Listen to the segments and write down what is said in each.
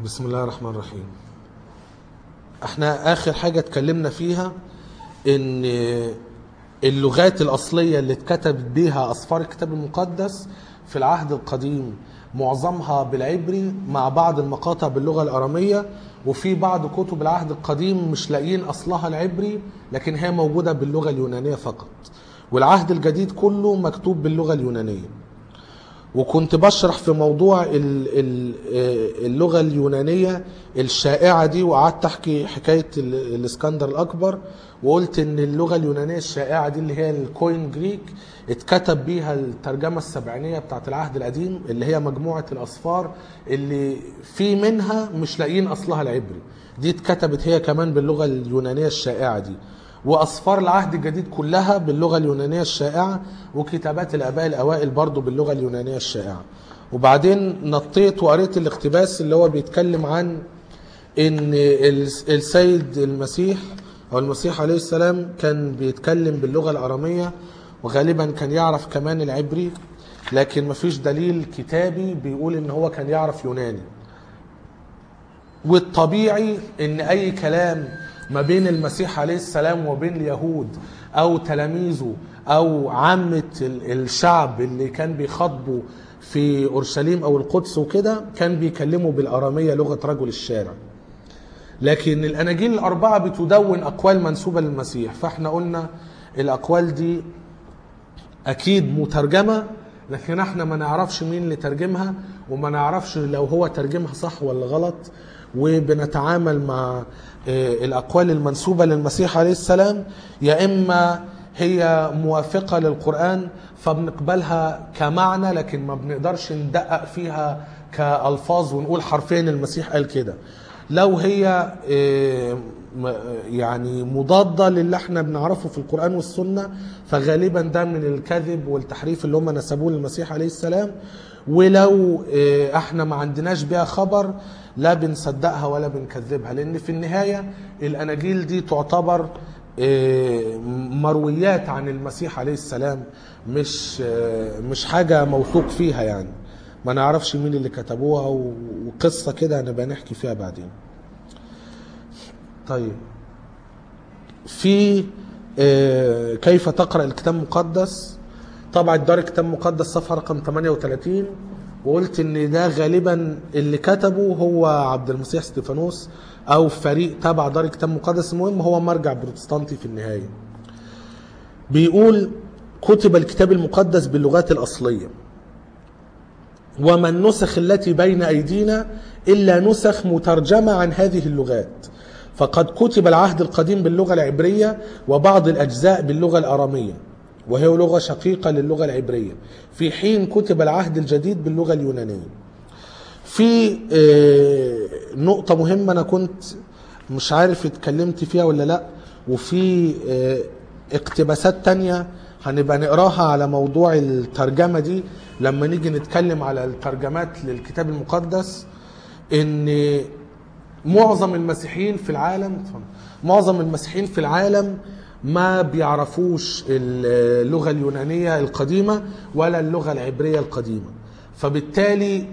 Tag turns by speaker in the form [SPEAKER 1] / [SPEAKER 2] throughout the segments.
[SPEAKER 1] بسم الله الرحمن الرحيم احنا اخر حاجة اتكلمنا فيها ان اللغات الاصلية اللي اتكتبت بيها اصفار الكتاب المقدس في العهد القديم معظمها بالعبري مع بعض المقاطع باللغة الارامية وفي بعض كتب العهد القديم مش لاقيين اصلها العبري لكن هي موجودة باللغة اليونانية فقط والعهد الجديد كله مكتوب باللغة اليونانية وكنت بشرح في موضوع ال- ال- آه، اللغة اليونانية الشائعة دي وقعدت أحكي حكاية ال- الإسكندر الأكبر وقلت إن اللغة اليونانية الشائعة دي اللي هي الكوين جريك اتكتب بيها الترجمة السبعينية بتاعت العهد القديم اللي هي مجموعة الأصفار اللي في منها مش لاقيين أصلها العبري دي اتكتبت هي كمان باللغة اليونانية الشائعة دي واصفار العهد الجديد كلها باللغه اليونانيه الشائعه وكتابات الاباء الاوائل برضو باللغه اليونانيه الشائعه وبعدين نطيت وقريت الاقتباس اللي هو بيتكلم عن ان الس- السيد المسيح او المسيح عليه السلام كان بيتكلم باللغه الاراميه وغالبا كان يعرف كمان العبري لكن مفيش دليل كتابي بيقول ان هو كان يعرف يوناني والطبيعي ان اي كلام ما بين المسيح عليه السلام وبين اليهود او تلاميذه او عامه ال- الشعب اللي كان بيخاطبوا في اورشليم او القدس وكده كان بيكلموا بالاراميه لغه رجل الشارع لكن الاناجيل الاربعه بتدون اقوال منسوبه للمسيح فاحنا قلنا الاقوال دي اكيد مترجمه لكن احنا ما نعرفش مين اللي ترجمها وما نعرفش لو هو ترجمها صح ولا غلط وبنتعامل مع آه، الاقوال المنسوبه للمسيح عليه السلام يا اما هي موافقه للقران فبنقبلها كمعنى لكن ما بنقدرش ندقق فيها كالفاظ ونقول حرفيا المسيح قال كده لو هي آه، م- يعني مضادة للي احنا بنعرفه في القرآن والسنة فغالبا ده من الكذب والتحريف اللي هم نسبوه للمسيح عليه السلام ولو آه، احنا ما عندناش بيها خبر لا بنصدقها ولا بنكذبها لان في النهاية الاناجيل دي تعتبر آه، مرويات عن المسيح عليه السلام مش آه، مش حاجة موثوق فيها يعني ما نعرفش مين اللي كتبوها و- وقصة كده هنبقى نحكي فيها بعدين طيب في آه، كيف تقرأ الكتاب المقدس طبعا دار الكتاب المقدس صفحة رقم 38 وقلت ان ده غالبا اللي كتبه هو عبد المسيح ستيفانوس او فريق تبع دار الكتاب المقدس المهم هو مرجع بروتستانتي في النهاية بيقول كتب الكتاب المقدس باللغات الأصلية وما النسخ التي بين أيدينا إلا نسخ مترجمة عن هذه اللغات فقد كتب العهد القديم باللغة العبرية وبعض الأجزاء باللغة الأرامية وهي لغة شقيقة للغة العبرية في حين كتب العهد الجديد باللغة اليونانية في آه، نقطة مهمة أنا كنت مش عارف اتكلمت فيها ولا لأ وفي آه، اقتباسات تانية هنبقى نقراها على موضوع الترجمة دي لما نيجي نتكلم على الترجمات للكتاب المقدس ان معظم المسيحيين في العالم اتفضل. معظم المسيحيين في العالم ما بيعرفوش اللغة اليونانية القديمة ولا اللغة العبرية القديمة فبالتالي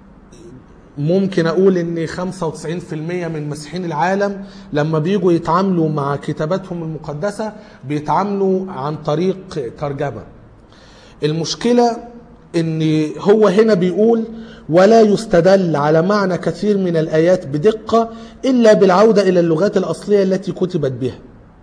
[SPEAKER 1] ممكن اقول ان 95% من مسيحيين العالم لما بيجوا يتعاملوا مع كتاباتهم المقدسة بيتعاملوا عن طريق ترجمة المشكلة ان هو هنا بيقول ولا يستدل على معنى كثير من الآيات بدقة إلا بالعودة إلى اللغات الأصلية التي كتبت بها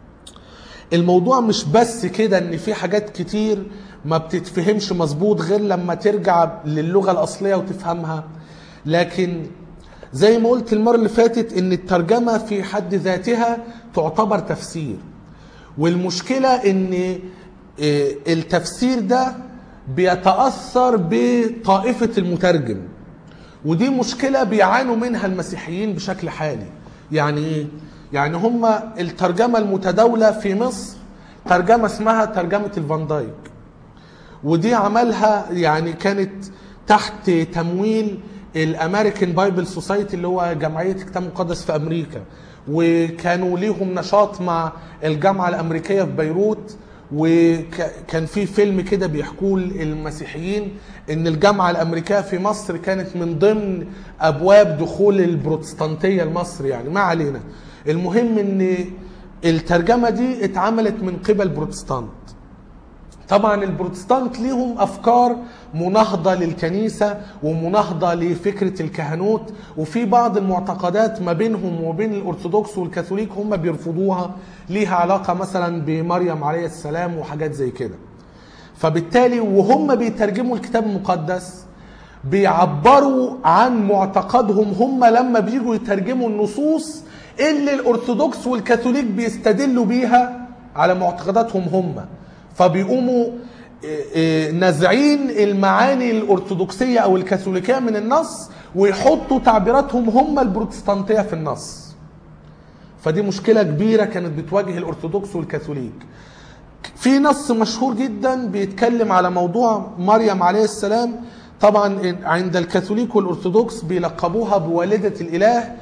[SPEAKER 1] الموضوع مش بس كده ان في حاجات كتير ما بتتفهمش مظبوط غير لما ترجع للغة الأصلية وتفهمها لكن زي ما قلت المرة اللي فاتت ان الترجمة في حد ذاتها تعتبر تفسير والمشكلة ان آه، التفسير ده بيتأثر بطائفة المترجم ودي مشكلة بيعانوا منها المسيحيين بشكل حالي يعني ايه؟ يعني هم الترجمة المتداولة في مصر ترجمة اسمها ترجمة الفان دايك ودي عملها يعني كانت تحت تمويل الامريكان بايبل سوسايتي اللي هو جمعيه كتاب مقدس في امريكا وكانوا ليهم نشاط مع الجامعه الامريكيه في بيروت وكان في فيلم كده بيحكوه المسيحيين ان الجامعه الامريكيه في مصر كانت من ضمن ابواب دخول البروتستانتيه لمصر يعني ما علينا المهم ان الترجمه دي اتعملت من قبل بروتستانت طبعا البروتستانت ليهم افكار مناهضه للكنيسه ومناهضه لفكره الكهنوت وفي بعض المعتقدات ما بينهم وبين الارثوذكس والكاثوليك هم بيرفضوها ليها علاقه مثلا بمريم عليه السلام وحاجات زي كده فبالتالي وهم بيترجموا الكتاب المقدس بيعبروا عن معتقدهم هم لما بيجوا يترجموا النصوص اللي الارثوذكس والكاثوليك بيستدلوا بيها على معتقداتهم هم فبيقوموا إيه، إيه، نازعين المعاني الارثوذكسيه او الكاثوليكيه من النص ويحطوا تعبيراتهم هم البروتستانتيه في النص فدي مشكله كبيره كانت بتواجه الارثوذكس والكاثوليك في نص مشهور جدا بيتكلم على موضوع مريم عليه السلام طبعا عند الكاثوليك والارثوذكس بيلقبوها بوالده الاله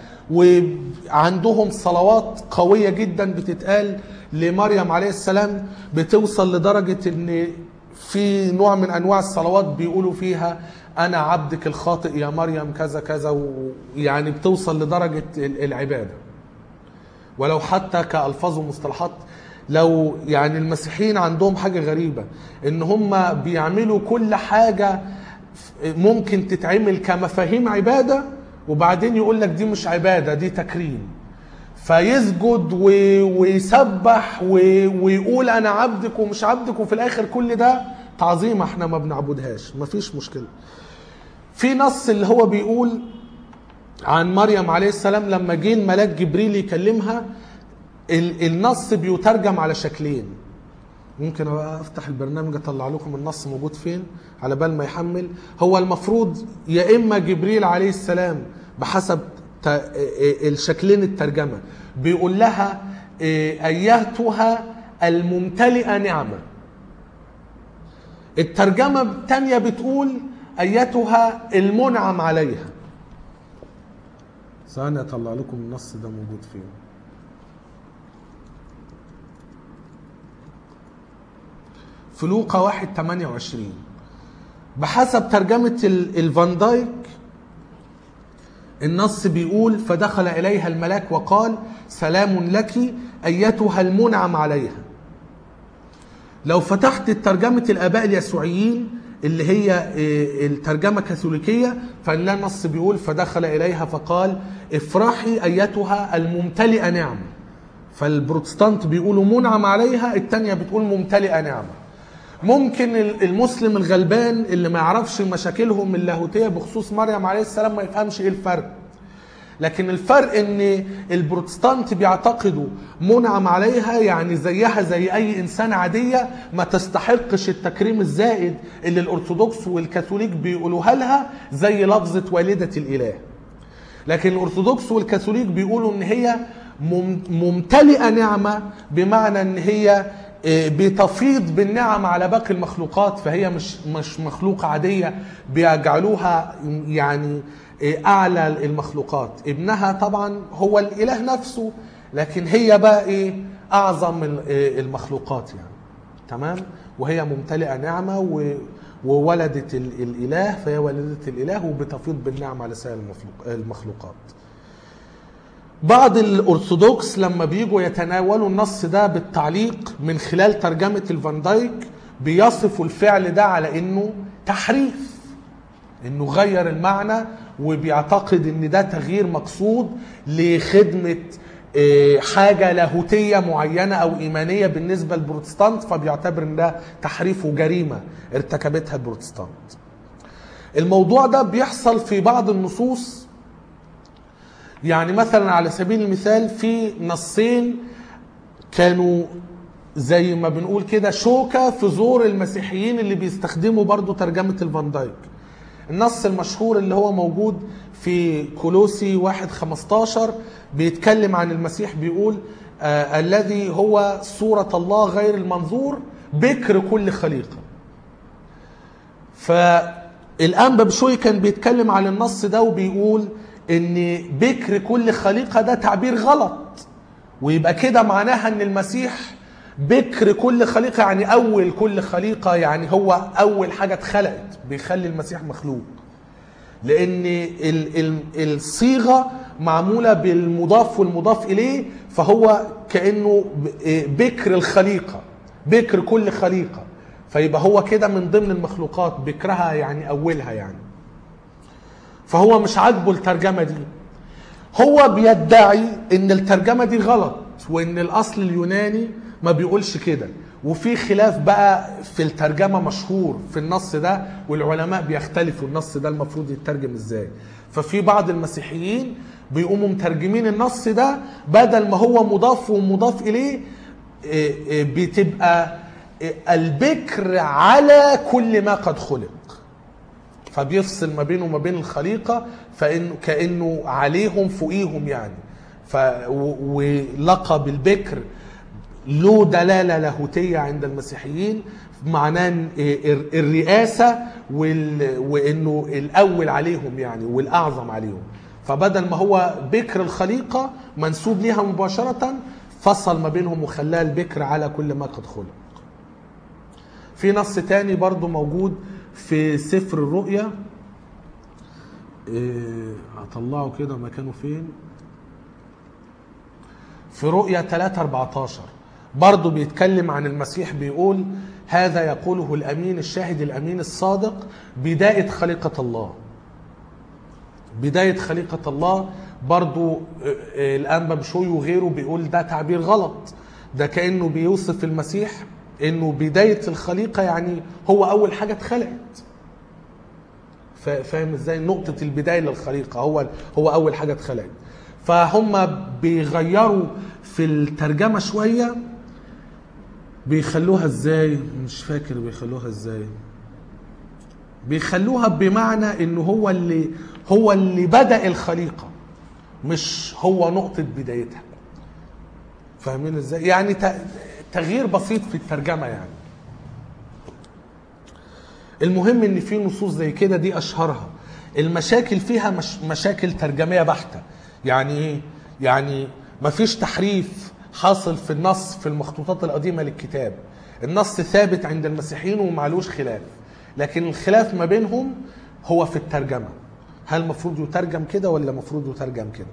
[SPEAKER 1] وعندهم صلوات قويه جدا بتتقال لمريم عليه السلام بتوصل لدرجه ان في نوع من انواع الصلوات بيقولوا فيها انا عبدك الخاطئ يا مريم كذا كذا ويعني بتوصل لدرجه العباده ولو حتى كالفاظ ومصطلحات لو يعني المسيحيين عندهم حاجه غريبه ان هم بيعملوا كل حاجه ممكن تتعمل كمفاهيم عباده وبعدين يقول لك دي مش عباده دي تكريم فيسجد و- ويسبح و- ويقول انا عبدك ومش عبدك وفي الاخر كل ده تعظيم احنا ما بنعبدهاش مفيش مشكله في نص اللي هو بيقول عن مريم عليه السلام لما جه الملاك جبريل يكلمها ال- النص بيترجم على شكلين ممكن أبقى افتح البرنامج اطلع لكم النص موجود فين على بال ما يحمل هو المفروض يا اما جبريل عليه السلام بحسب ت- الشكلين الترجمه بيقول لها إيه، ايتها الممتلئه نعمه الترجمه الثانيه بتقول ايتها المنعم عليها ثانية اطلع لكم النص ده موجود فين في لوقا 1 28 بحسب ترجمة ال- الفان دايك النص بيقول فدخل إليها الملاك وقال سلام لك أيتها المنعم عليها لو فتحت ترجمة الآباء اليسوعيين اللي هي آه، الترجمة الكاثوليكية فنلاقي النص بيقول فدخل إليها فقال افرحي أيتها الممتلئة نعمة فالبروتستانت بيقولوا منعم عليها التانية بتقول ممتلئة نعمة ممكن ال- المسلم الغلبان اللي ما يعرفش مشاكلهم اللاهوتية بخصوص مريم عليه السلام ما يفهمش ايه الفرق لكن الفرق ان البروتستانت بيعتقدوا منعم عليها يعني زيها زي اي انسان عاديه ما تستحقش التكريم الزائد اللي الارثوذكس والكاثوليك بيقولوها لها زي لفظه والده الاله لكن الارثوذكس والكاثوليك بيقولوا ان هي مم- ممتلئه نعمه بمعنى ان هي آه، بتفيض بالنعم على باقي المخلوقات فهي مش مش مخلوقه عاديه بيجعلوها يعني آه، اعلى المخلوقات ابنها طبعا هو الاله نفسه لكن هي بقى ايه اعظم ال- آه، المخلوقات يعني تمام وهي ممتلئه نعمه و وولدت ال- الاله فهي والده الاله وبتفيض بالنعم على سائر المخلوق- المخلوقات بعض الارثوذكس لما بيجوا يتناولوا النص ده بالتعليق من خلال ترجمه الفان دايك بيصفوا الفعل ده على انه تحريف انه غير المعنى وبيعتقد ان ده تغيير مقصود لخدمه آه، حاجه لاهوتيه معينه او ايمانيه بالنسبه للبروتستانت فبيعتبر ان ده تحريف وجريمه ارتكبتها البروتستانت. الموضوع ده بيحصل في بعض النصوص يعني مثلا على سبيل المثال في نصين كانوا زي ما بنقول كده شوكة في زور المسيحيين اللي بيستخدموا برضو ترجمة الفان دايك النص المشهور اللي هو موجود في كولوسي واحد 15 بيتكلم عن المسيح بيقول آه الذي هو صورة الله غير المنظور بكر كل خليقة فالأنبا بشوي كان بيتكلم عن النص ده وبيقول ان بكر كل خليقة ده تعبير غلط ويبقى كده معناها ان المسيح بكر كل خليقة يعني أول كل خليقة يعني هو أول حاجة اتخلقت بيخلي المسيح مخلوق لأن ال ال الصيغة معمولة بالمضاف والمضاف إليه فهو كأنه ب- بكر الخليقة بكر كل خليقة فيبقى هو كده من ضمن المخلوقات بكرها يعني أولها يعني فهو مش عاجبه الترجمة دي هو بيدعي ان الترجمة دي غلط وان الاصل اليوناني ما بيقولش كده وفي خلاف بقى في الترجمة مشهور في النص ده والعلماء بيختلفوا النص ده المفروض يترجم ازاي ففي بعض المسيحيين بيقوموا مترجمين النص ده بدل ما هو مضاف ومضاف اليه إيه، إيه، بتبقى إيه، البكر على كل ما قد خلق فبيفصل ما بينه وما بين الخليقه فانه كانه عليهم فوقيهم يعني ف و- ولقب البكر له دلاله لاهوتيه عند المسيحيين معناه إن ال- الرئاسه وال... وانه الاول عليهم يعني والاعظم عليهم فبدل ما هو بكر الخليقه منسوب ليها مباشره فصل ما بينهم وخلاها البكر على كل ما قد خلق في نص تاني برضو موجود في سفر الرؤيا إيه، هطلعه كده مكانه فين في رؤيا 3 14 برضو بيتكلم عن المسيح بيقول هذا يقوله الامين الشاهد الامين الصادق بدايه خليقه الله بدايه خليقه الله برضو آه، آه، الانبا بشوي وغيره بيقول ده تعبير غلط ده كانه بيوصف المسيح انه بدايه الخليقه يعني هو اول حاجه اتخلقت فا- فاهم ازاي نقطه البدايه للخليقه هو هو اول حاجه اتخلقت فهم بيغيروا في الترجمه شويه بيخلوها ازاي مش فاكر بيخلوها ازاي بيخلوها بمعنى انه هو اللي هو اللي بدا الخليقه مش هو نقطه بدايتها فاهمين ازاي يعني ت- تغيير بسيط في الترجمه يعني المهم ان في نصوص زي كده دي اشهرها المشاكل فيها مش مشاكل ترجميه بحته يعني ايه يعني مفيش تحريف حاصل في النص في المخطوطات القديمه للكتاب النص ثابت عند المسيحيين ومعلوش خلاف لكن الخلاف ما بينهم هو في الترجمه هل المفروض يترجم كده ولا المفروض يترجم كده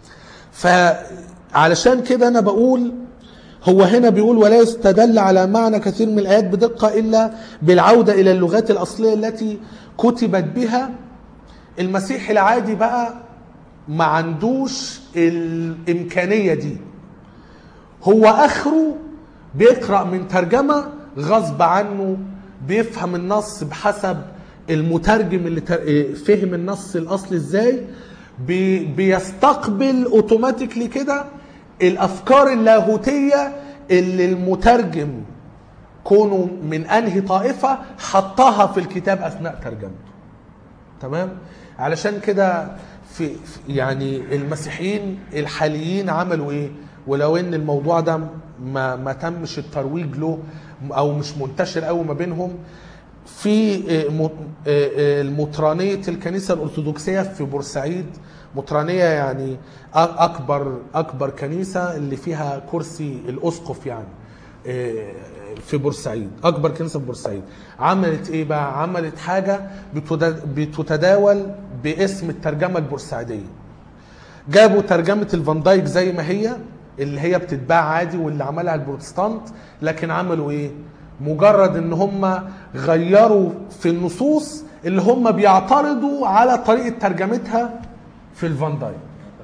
[SPEAKER 1] فعلشان كده انا بقول هو هنا بيقول ولا يستدل على معنى كثير من الايات بدقه الا بالعوده الى اللغات الاصليه التي كتبت بها المسيح العادي بقى ما عندوش الامكانيه دي هو اخره بيقرا من ترجمه غصب عنه بيفهم النص بحسب المترجم اللي تر- فهم النص الاصلي ازاي بي- بيستقبل اوتوماتيكلي كده الافكار اللاهوتيه اللي المترجم كونه من انهي طائفه حطها في الكتاب اثناء ترجمته تمام علشان كده في في- يعني المسيحيين الحاليين عملوا ايه ولو ان الموضوع ده ما ما تمش الترويج له او مش منتشر قوي ما بينهم في آه، م- آه، آه، المطرانية الكنيسة الأرثوذكسية في بورسعيد مطرانية يعني أ- أكبر أكبر كنيسة اللي فيها كرسي الأسقف يعني آه، في بورسعيد أكبر كنيسة في بورسعيد عملت إيه بقى؟ عملت حاجة بتدا- بتتداول باسم الترجمة البورسعيدية جابوا ترجمة الفان دايك زي ما هي اللي هي بتتباع عادي واللي عملها البروتستانت لكن عملوا ايه مجرد ان هم غيروا في النصوص اللي هم بيعترضوا على طريقة ترجمتها في الفان دايك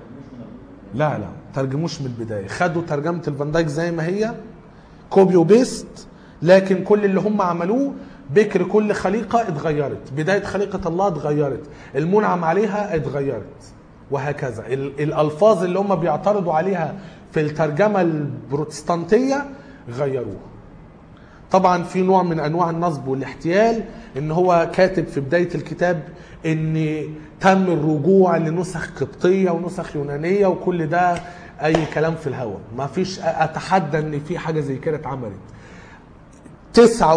[SPEAKER 1] لا لا ترجموش من البداية خدوا ترجمة الفان دايك زي ما هي كوبي وبيست لكن كل اللي هم عملوه بكر كل خليقة اتغيرت بداية خليقة الله اتغيرت المنعم عليها اتغيرت وهكذا ال- الألفاظ اللي هم بيعترضوا عليها في الترجمة البروتستانتية غيروها طبعا في نوع من انواع النصب والاحتيال ان هو كاتب في بدايه الكتاب ان تم الرجوع لنسخ قبطيه ونسخ يونانيه وكل ده اي كلام في الهواء ما فيش اتحدى ان في حاجه زي كده اتعملت 99%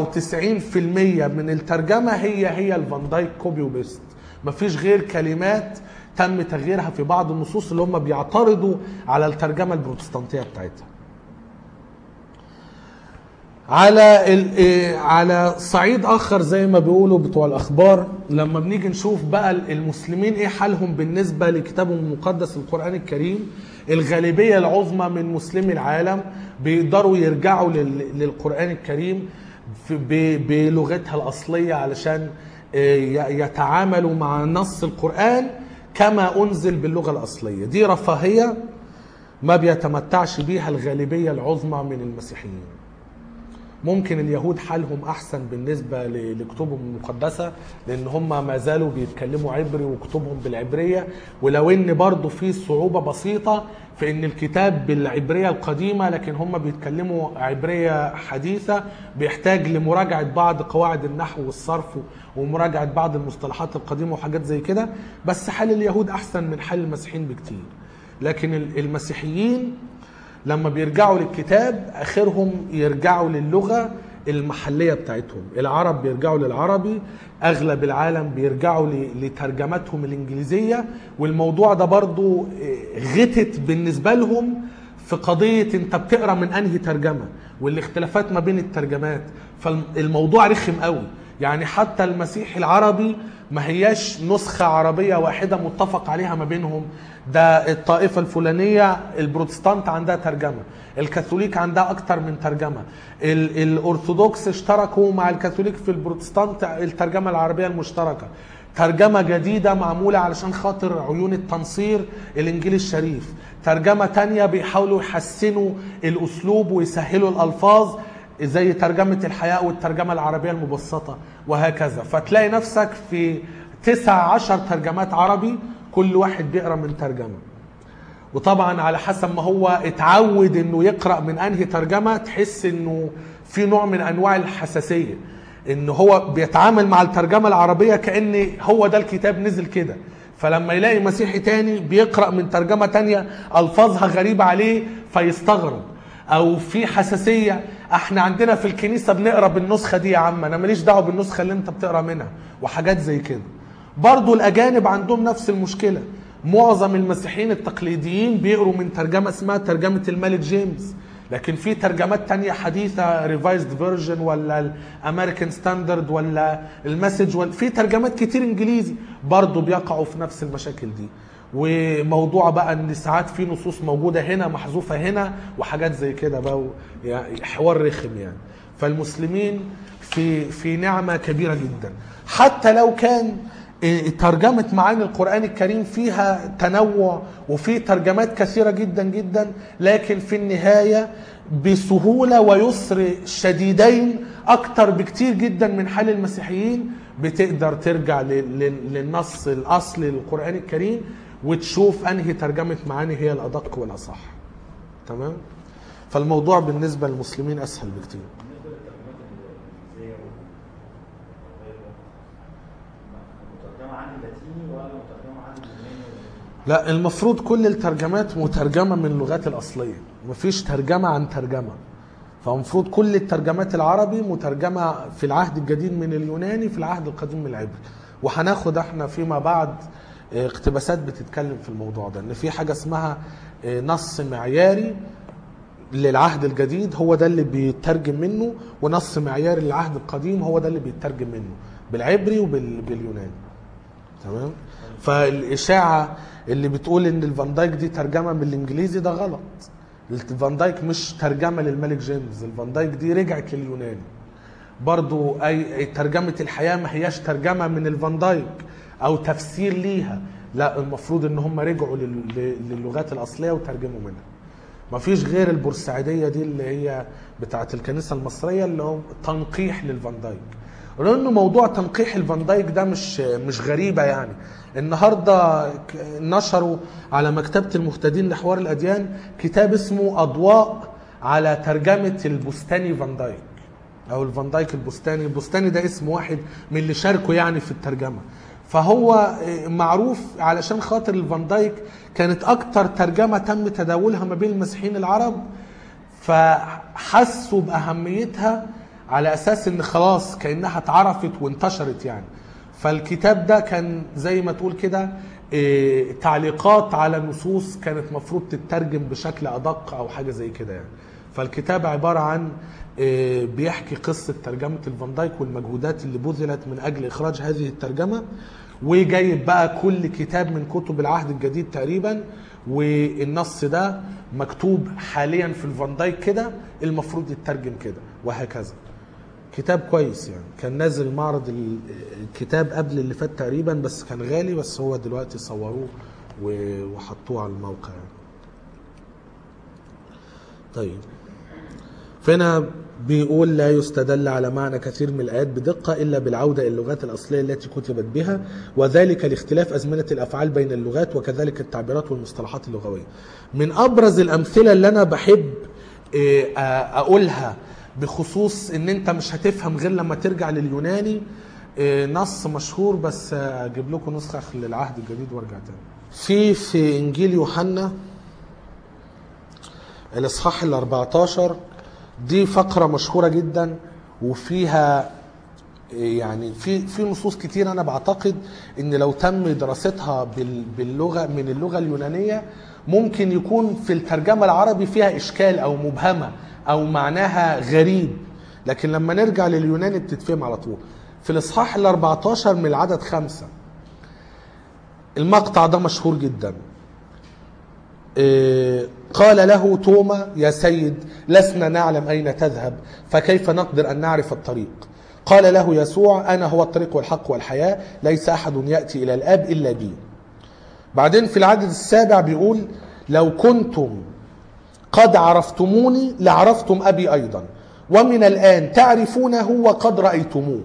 [SPEAKER 1] من الترجمه هي هي الفان دايك كوبي وبيست مفيش غير كلمات تم تغييرها في بعض النصوص اللي هم بيعترضوا على الترجمه البروتستانتيه بتاعتها على ال- إيه، على صعيد اخر زي ما بيقولوا بتوع الاخبار لما بنيجي نشوف بقى المسلمين ايه حالهم بالنسبه لكتابهم المقدس القران الكريم الغالبيه العظمى من مسلمي العالم بيقدروا يرجعوا لل- للقران الكريم في- ب- بلغتها الاصليه علشان إيه، ي- يتعاملوا مع نص القران كما انزل باللغه الاصليه دي رفاهيه ما بيتمتعش بيها الغالبيه العظمى من المسيحيين ممكن اليهود حالهم احسن بالنسبه ل- لكتبهم المقدسه لان هم ما زالوا بيتكلموا عبري وكتبهم بالعبريه ولو ان برضه في صعوبه بسيطه في ان الكتاب بالعبريه القديمه لكن هم بيتكلموا عبريه حديثه بيحتاج لمراجعه بعض قواعد النحو والصرف ومراجعه بعض المصطلحات القديمه وحاجات زي كده بس حال اليهود احسن من حال المسيحيين بكتير لكن ال- المسيحيين لما بيرجعوا للكتاب اخرهم يرجعوا للغه المحليه بتاعتهم العرب بيرجعوا للعربي اغلب العالم بيرجعوا ل- لترجماتهم الانجليزيه والموضوع ده برضو آه، غتت بالنسبه لهم في قضيه انت بتقرا من انهي ترجمه والاختلافات ما بين الترجمات فالموضوع رخم قوي يعني حتى المسيح العربي ما هياش نسخة عربية واحدة متفق عليها ما بينهم ده الطائفة الفلانية البروتستانت عندها ترجمة الكاثوليك عندها أكتر من ترجمة ال- الأرثوذكس اشتركوا مع الكاثوليك في البروتستانت الترجمة العربية المشتركة ترجمة جديدة معمولة علشان خاطر عيون التنصير الإنجيل الشريف ترجمة تانية بيحاولوا يحسنوا الأسلوب ويسهلوا الألفاظ زي ترجمة الحياة والترجمة العربية المبسطة وهكذا فتلاقي نفسك في تسع عشر ترجمات عربي كل واحد بيقرأ من ترجمة وطبعا على حسب ما هو اتعود انه يقرأ من انهي ترجمة تحس انه في نوع من انواع الحساسية ان هو بيتعامل مع الترجمة العربية كأن هو ده الكتاب نزل كده فلما يلاقي مسيحي تاني بيقرأ من ترجمة تانية ألفاظها غريبة عليه فيستغرب او في حساسيه احنا عندنا في الكنيسه بنقرا بالنسخه دي يا عم انا ماليش دعوه بالنسخه اللي انت بتقرا منها وحاجات زي كده برضو الاجانب عندهم نفس المشكله معظم المسيحيين التقليديين بيقروا من ترجمه اسمها ترجمه الملك جيمس لكن في ترجمات تانية حديثة ريفايزد فيرجن ولا الامريكان ستاندرد ولا المسج ولا في ترجمات كتير انجليزي برضو بيقعوا في نفس المشاكل دي وموضوع بقى ان ساعات في نصوص موجوده هنا محذوفه هنا وحاجات زي كده بقى و- يعني حوار رخم يعني فالمسلمين في في نعمه كبيره جدا حتى لو كان إيه، ترجمة معاني القرآن الكريم فيها تنوع وفي ترجمات كثيرة جدا جدا لكن في النهاية بسهولة ويسر شديدين أكتر بكتير جدا من حال المسيحيين بتقدر ترجع لل- لل- للنص الأصلي للقرآن الكريم وتشوف أنهي ترجمة معاني هي الأدق والأصح تمام فالموضوع بالنسبة للمسلمين أسهل بكتير
[SPEAKER 2] بالنسبه للترجمات الانجليزيه وغيرها مترجمه عن اللاتيني ولا مترجمه عن اليوناني ولا
[SPEAKER 1] لا المفروض كل الترجمات مترجمة من اللغات الأصلية مفيش ترجمة عن ترجمة فالمفروض كل الترجمات العربي مترجمة في العهد الجديد من اليوناني في العهد القديم من العبري وهناخد احنا فيما بعد اه، اقتباسات بتتكلم في الموضوع ده ان في حاجة اسمها اه، نص معياري للعهد الجديد هو ده اللي بيترجم منه ونص معياري للعهد القديم هو ده اللي بيترجم منه بالعبري وباليوناني تمام فالاشاعه اللي بتقول ان الفان دايك دي ترجمه من الانجليزي ده غلط الفان دايك مش ترجمه للملك جيمس الفان دايك دي رجعت لليوناني برضو اي أي ترجمه الحياه ما هياش ترجمه من الفان دايك او تفسير ليها لا المفروض ان هم رجعوا لل- لل- للغات الاصليه وترجموا منها ما فيش غير البورسعيديه دي اللي هي بتاعه الكنيسه المصريه اللي هو تنقيح للفان دايك لانه موضوع تنقيح الفان دايك ده مش مش غريبه يعني النهارده ك- نشروا على مكتبه المهتدين لحوار الاديان كتاب اسمه اضواء على ترجمه البستاني فان دايك او الفان دايك البستاني البستاني ده اسم واحد من اللي شاركوا يعني في الترجمه فهو معروف علشان خاطر الفان دايك كانت اكتر ترجمه تم تداولها ما بين المسيحيين العرب فحسوا باهميتها على اساس ان خلاص كانها اتعرفت وانتشرت يعني فالكتاب ده كان زي ما تقول كده إيه، تعليقات على نصوص كانت مفروض تترجم بشكل ادق او حاجه زي كده يعني فالكتاب عباره عن آه، بيحكي قصه ترجمه الفان دايك والمجهودات اللي بذلت من اجل اخراج هذه الترجمه وجايب بقى كل كتاب من كتب العهد الجديد تقريبا والنص ده مكتوب حاليا في الفان دايك كده المفروض يترجم كده وهكذا كتاب كويس يعني كان نازل معرض ال- الكتاب قبل اللي فات تقريبا بس كان غالي بس هو دلوقتي صوروه و- وحطوه على الموقع يعني. طيب فهنا بيقول لا يستدل على معنى كثير من الآيات بدقة إلا بالعودة إلى اللغات الأصلية التي كتبت بها وذلك لاختلاف أزمنة الأفعال بين اللغات وكذلك التعبيرات والمصطلحات اللغوية من أبرز الأمثلة اللي أنا بحب إيه، آه، أقولها بخصوص إن أنت مش هتفهم غير لما ترجع لليوناني إيه، نص مشهور بس آه، أجيب لكم نسخة للعهد الجديد وارجع تاني في في إنجيل يوحنا الاصحاح ال 14 دي فقره مشهوره جدا وفيها يعني في في نصوص كتير انا بعتقد ان لو تم دراستها بال- باللغه من اللغه اليونانيه ممكن يكون في الترجمه العربي فيها اشكال او مبهمه او معناها غريب لكن لما نرجع لليوناني بتتفهم على طول في الاصحاح ال 14 من العدد خمسة المقطع ده مشهور جدا إيه، قال له توما يا سيد لسنا نعلم أين تذهب فكيف نقدر أن نعرف الطريق قال له يسوع أنا هو الطريق والحق والحياة ليس أحد يأتي إلى الآب إلا بي بعدين في العدد السابع بيقول لو كنتم قد عرفتموني لعرفتم أبي أيضا ومن الآن تعرفونه وقد رأيتموه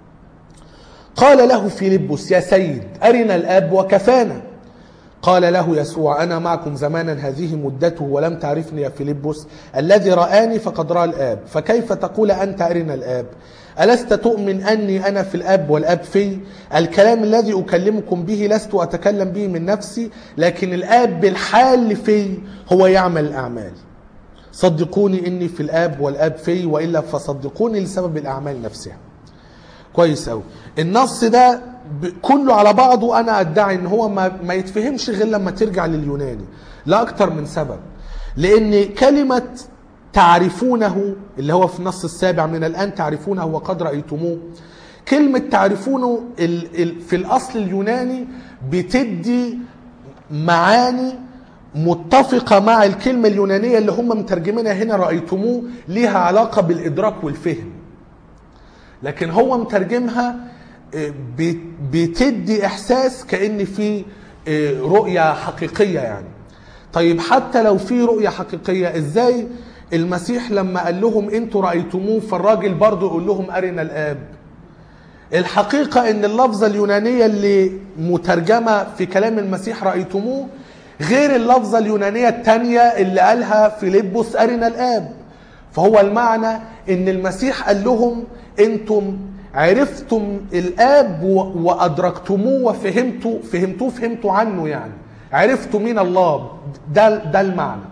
[SPEAKER 1] قال له فيلبس يا سيد أرنا الآب وكفانا قال له يسوع أنا معكم زمانا هذه مدته ولم تعرفني يا فيلبس الذي رآني فقد رأى الآب فكيف تقول أنت أرنا الآب ألست تؤمن أني أنا في الآب والآب في الكلام الذي أكلمكم به لست أتكلم به من نفسي لكن الآب بالحال في هو يعمل الأعمال صدقوني إني في الآب والآب في وإلا فصدقوني لسبب الأعمال نفسها كويس قوي النص ده ب- كله على بعضه انا ادعي ان هو ما, ما يتفهمش غير لما ترجع لليوناني لا اكتر من سبب لان كلمه تعرفونه اللي هو في النص السابع من الان تعرفونه وقد رايتموه كلمه تعرفونه ال ال في الاصل اليوناني بتدي معاني متفقة مع الكلمة اليونانية اللي هم مترجمينها هنا رأيتموه ليها علاقة بالإدراك والفهم لكن هو مترجمها آه، بت- بتدي احساس كان في آه، رؤيه حقيقيه يعني طيب حتى لو في رؤيه حقيقيه ازاي المسيح لما قال لهم انتوا رايتموه فالراجل برضه يقول لهم ارنا الاب الحقيقه ان اللفظه اليونانيه اللي مترجمه في كلام المسيح رايتموه غير اللفظه اليونانيه الثانيه اللي قالها فيلبس ارنا الاب فهو المعنى ان المسيح قال لهم انتم عرفتم الاب و- وادركتموه وفهمتوا فهمتوه فهمتوا عنه يعني عرفتوا مين الله ده ده المعنى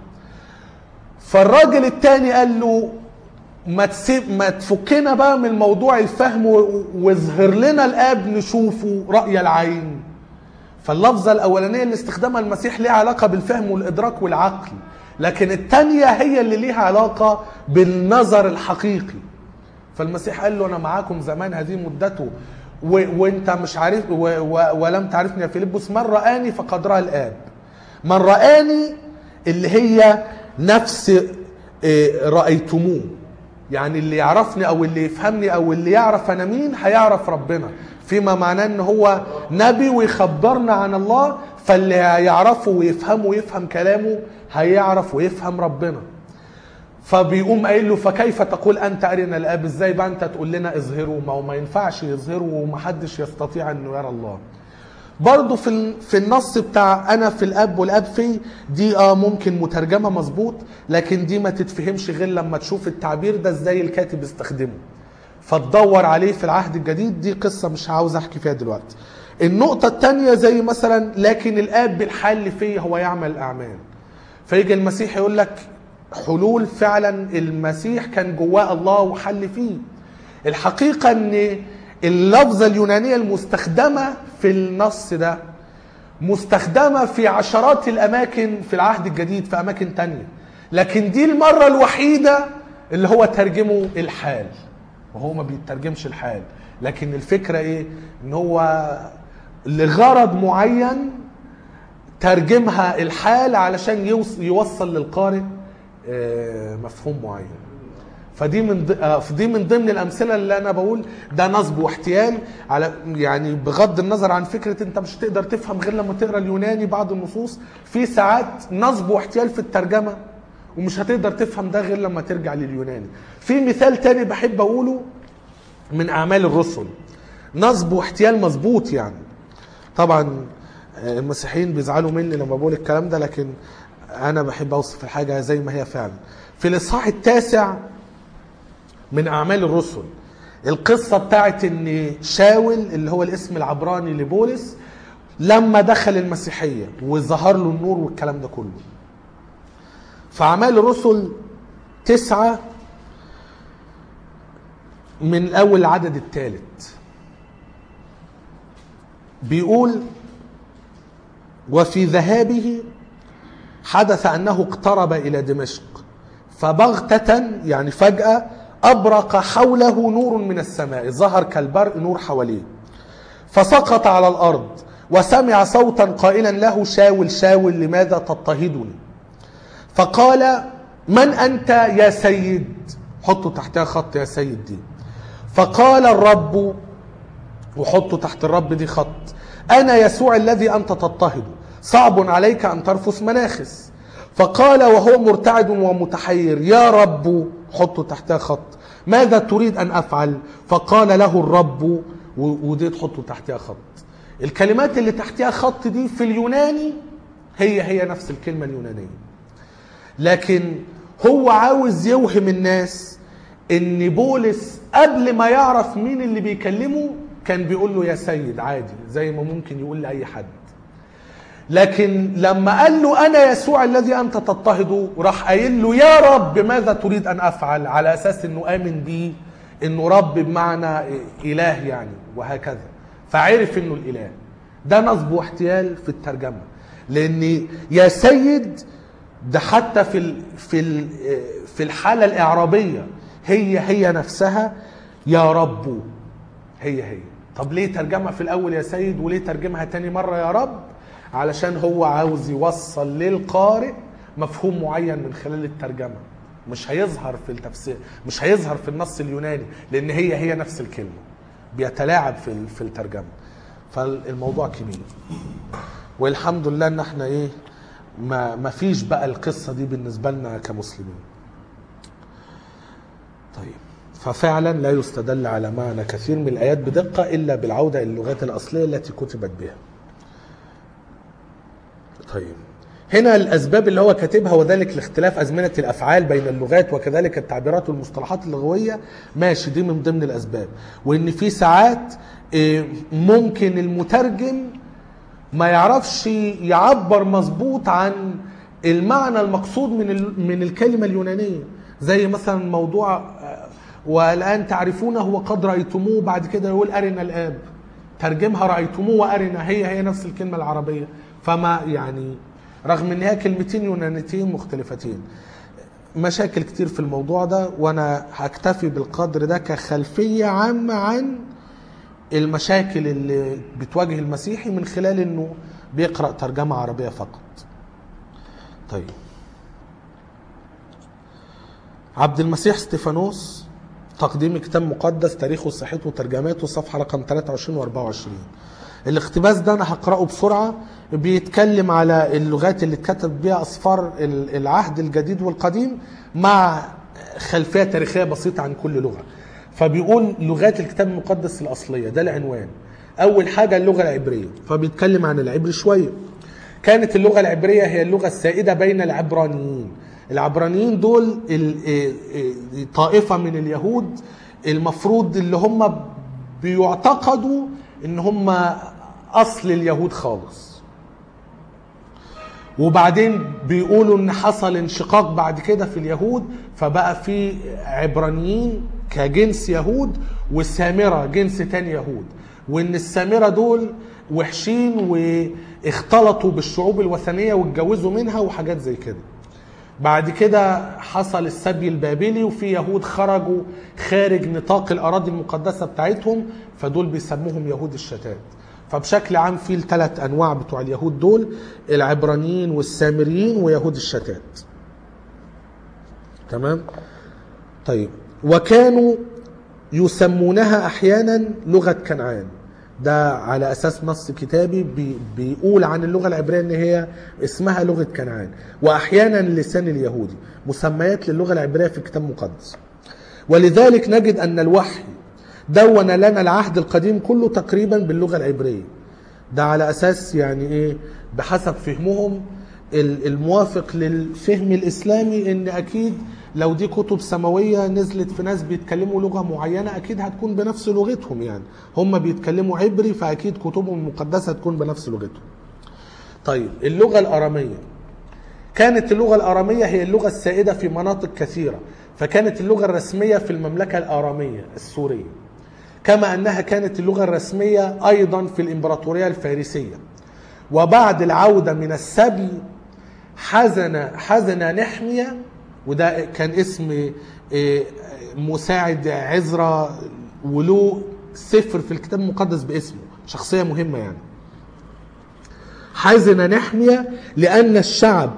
[SPEAKER 1] فالراجل التاني قال له ما تسيب ما تفكنا بقى من موضوع الفهم و- واظهر لنا الاب نشوفه راي العين فاللفظة الأولانية اللي استخدمها المسيح ليها علاقة بالفهم والإدراك والعقل لكن التانية هي اللي ليها علاقة بالنظر الحقيقي فالمسيح قال له أنا معاكم زمان هذه مدته و... وانت مش عارف و... و... ولم تعرفني يا فيلبس من رآني فقد رأى الآب من رآني اللي هي نفس إيه، رأيتموه يعني اللي يعرفني او اللي يفهمني او اللي يعرف انا مين هيعرف ربنا فيما معناه ان هو نبي ويخبرنا عن الله فاللي يعرفه ويفهمه ويفهم كلامه هيعرف ويفهم ربنا فبيقوم قايل له فكيف تقول انت ارنا الاب ازاي بقى انت تقول لنا اظهروا ما هو ما ينفعش يظهروا ومحدش يستطيع انه يرى الله برضه في ال- في النص بتاع انا في الاب والاب في دي اه ممكن مترجمه مظبوط لكن دي ما تتفهمش غير لما تشوف التعبير ده ازاي الكاتب استخدمه فتدور عليه في العهد الجديد دي قصه مش عاوز احكي فيها دلوقتي النقطه الثانيه زي مثلا لكن الاب بالحل فيه هو يعمل الاعمال فيجي المسيح يقول لك حلول فعلا المسيح كان جواه الله وحل فيه الحقيقة ان اللفظة اليونانية المستخدمة في النص ده مستخدمة في عشرات الأماكن في العهد الجديد في أماكن تانية لكن دي المرة الوحيدة اللي هو ترجمه الحال وهو ما بيترجمش الحال لكن الفكرة ايه ان هو لغرض معين ترجمها الحال علشان يوص- يوصل للقارئ آه، مفهوم معين فدي من ض- آه، فدي من ضمن الامثله اللي انا بقول ده نصب واحتيال على يعني بغض النظر عن فكره انت مش هتقدر تفهم غير لما تقرا اليوناني بعض النصوص في ساعات نصب واحتيال في الترجمه ومش هتقدر تفهم ده غير لما ترجع لليوناني في مثال تاني بحب اقوله من اعمال الرسل نصب واحتيال مظبوط يعني طبعا آه، المسيحيين بيزعلوا مني لما بقول الكلام ده لكن انا بحب اوصف الحاجه زي ما هي فعلا في الاصحاح التاسع من اعمال الرسل القصه بتاعت ان شاول اللي هو الاسم العبراني لبولس لما دخل المسيحيه وظهر له النور والكلام ده كله فاعمال الرسل تسعه من اول العدد الثالث بيقول وفي ذهابه حدث انه اقترب الى دمشق فبغتة يعني فجأة أبرق حوله نور من السماء ظهر كالبرق نور حواليه فسقط على الأرض وسمع صوتا قائلا له شاول شاول لماذا تضطهدني فقال من أنت يا سيد حطوا تحتها خط يا سيد دي فقال الرب وحطوا تحت الرب دي خط أنا يسوع الذي أنت تضطهد صعب عليك أن ترفس مناخس فقال وهو مرتعد ومتحير يا رب حطوا تحتها خط ماذا تريد أن أفعل فقال له الرب و- ودي تحطوا تحتها خط الكلمات اللي تحتها خط دي في اليوناني هي هي نفس الكلمة اليونانية لكن هو عاوز يوهم الناس ان بولس قبل ما يعرف مين اللي بيكلمه كان بيقول له يا سيد عادي زي ما ممكن يقول لاي حد لكن لما قال له انا يسوع الذي انت تضطهده راح قايل له يا رب ماذا تريد ان افعل على اساس انه امن بيه انه رب بمعنى اله يعني وهكذا فعرف انه الاله ده نصب واحتيال في الترجمه لان يا سيد ده حتى في ال في ال في الحاله الاعرابيه هي هي نفسها يا رب هي هي طب ليه ترجمها في الاول يا سيد وليه ترجمها تاني مره يا رب علشان هو عاوز يوصل للقارئ مفهوم معين من خلال الترجمه مش هيظهر في التفسير مش هيظهر في النص اليوناني لان هي هي نفس الكلمه بيتلاعب في ال- في الترجمه فالموضوع كبير والحمد لله ان احنا ايه ما ما فيش بقى القصه دي بالنسبه لنا كمسلمين طيب ففعلا لا يستدل على معنى كثير من الايات بدقه الا بالعوده الى اللغات الاصليه التي كتبت بها طيب هنا الاسباب اللي هو كاتبها وذلك لاختلاف ازمنه الافعال بين اللغات وكذلك التعبيرات والمصطلحات اللغويه ماشي دي من ضمن الاسباب وان في ساعات إيه، ممكن المترجم ما يعرفش يعبر مظبوط عن المعنى المقصود من ال- من الكلمه اليونانيه زي مثلا موضوع آه، والان تعرفونه وقد رايتموه بعد كده يقول ارنا الاب ترجمها رايتموه وارنا هي هي نفس الكلمه العربيه فما يعني رغم ان هي كلمتين يونانيتين مختلفتين مشاكل كتير في الموضوع ده وانا هكتفي بالقدر ده كخلفيه عامه عن المشاكل اللي بتواجه المسيحي من خلال انه بيقرا ترجمه عربيه فقط طيب عبد المسيح ستيفانوس تقديم كتاب مقدس تاريخه صحته وترجماته صفحه رقم 23 و24 الاقتباس ده انا هقراه بسرعه بيتكلم على اللغات اللي اتكتب بيها اصفار ال- العهد الجديد والقديم مع خلفيه تاريخيه بسيطه عن كل لغه فبيقول لغات الكتاب المقدس الاصليه ده العنوان اول حاجه اللغه العبريه فبيتكلم عن العبري شويه كانت اللغه العبريه هي اللغه السائده بين العبرانيين العبرانيين دول ال- إيه- إيه- طائفه من اليهود المفروض اللي هم بيعتقدوا ان هم اصل اليهود خالص وبعدين بيقولوا ان حصل انشقاق بعد كده في اليهود فبقى في عبرانيين كجنس يهود والسامرة جنس تاني يهود وان السامرة دول وحشين واختلطوا بالشعوب الوثنية واتجوزوا منها وحاجات زي كده بعد كده حصل السبي البابلي وفي يهود خرجوا خارج نطاق الأراضي المقدسة بتاعتهم فدول بيسموهم يهود الشتات فبشكل عام في الثلاث أنواع بتوع اليهود دول العبرانيين والسامريين ويهود الشتات تمام طيب وكانوا يسمونها احيانا لغه كنعان ده على اساس نص كتابي بي بيقول عن اللغه العبريه ان هي اسمها لغه كنعان واحيانا اللسان اليهودي مسميات للغه العبريه في الكتاب المقدس ولذلك نجد ان الوحي دون لنا العهد القديم كله تقريبا باللغه العبريه ده على اساس يعني ايه بحسب فهمهم ال- الموافق للفهم الاسلامي ان اكيد لو دي كتب سماويه نزلت في ناس بيتكلموا لغه معينه اكيد هتكون بنفس لغتهم يعني هم بيتكلموا عبري فاكيد كتبهم المقدسه هتكون بنفس لغتهم طيب اللغه الاراميه كانت اللغه الاراميه هي اللغه السائده في مناطق كثيره فكانت اللغه الرسميه في المملكه الاراميه السوريه كما انها كانت اللغه الرسميه ايضا في الامبراطوريه الفارسيه وبعد العوده من السبي حزن حزن نحمية وده كان اسم إيه، مساعد عزرا وله سفر في الكتاب المقدس باسمه شخصية مهمة يعني حزن نحمية لأن الشعب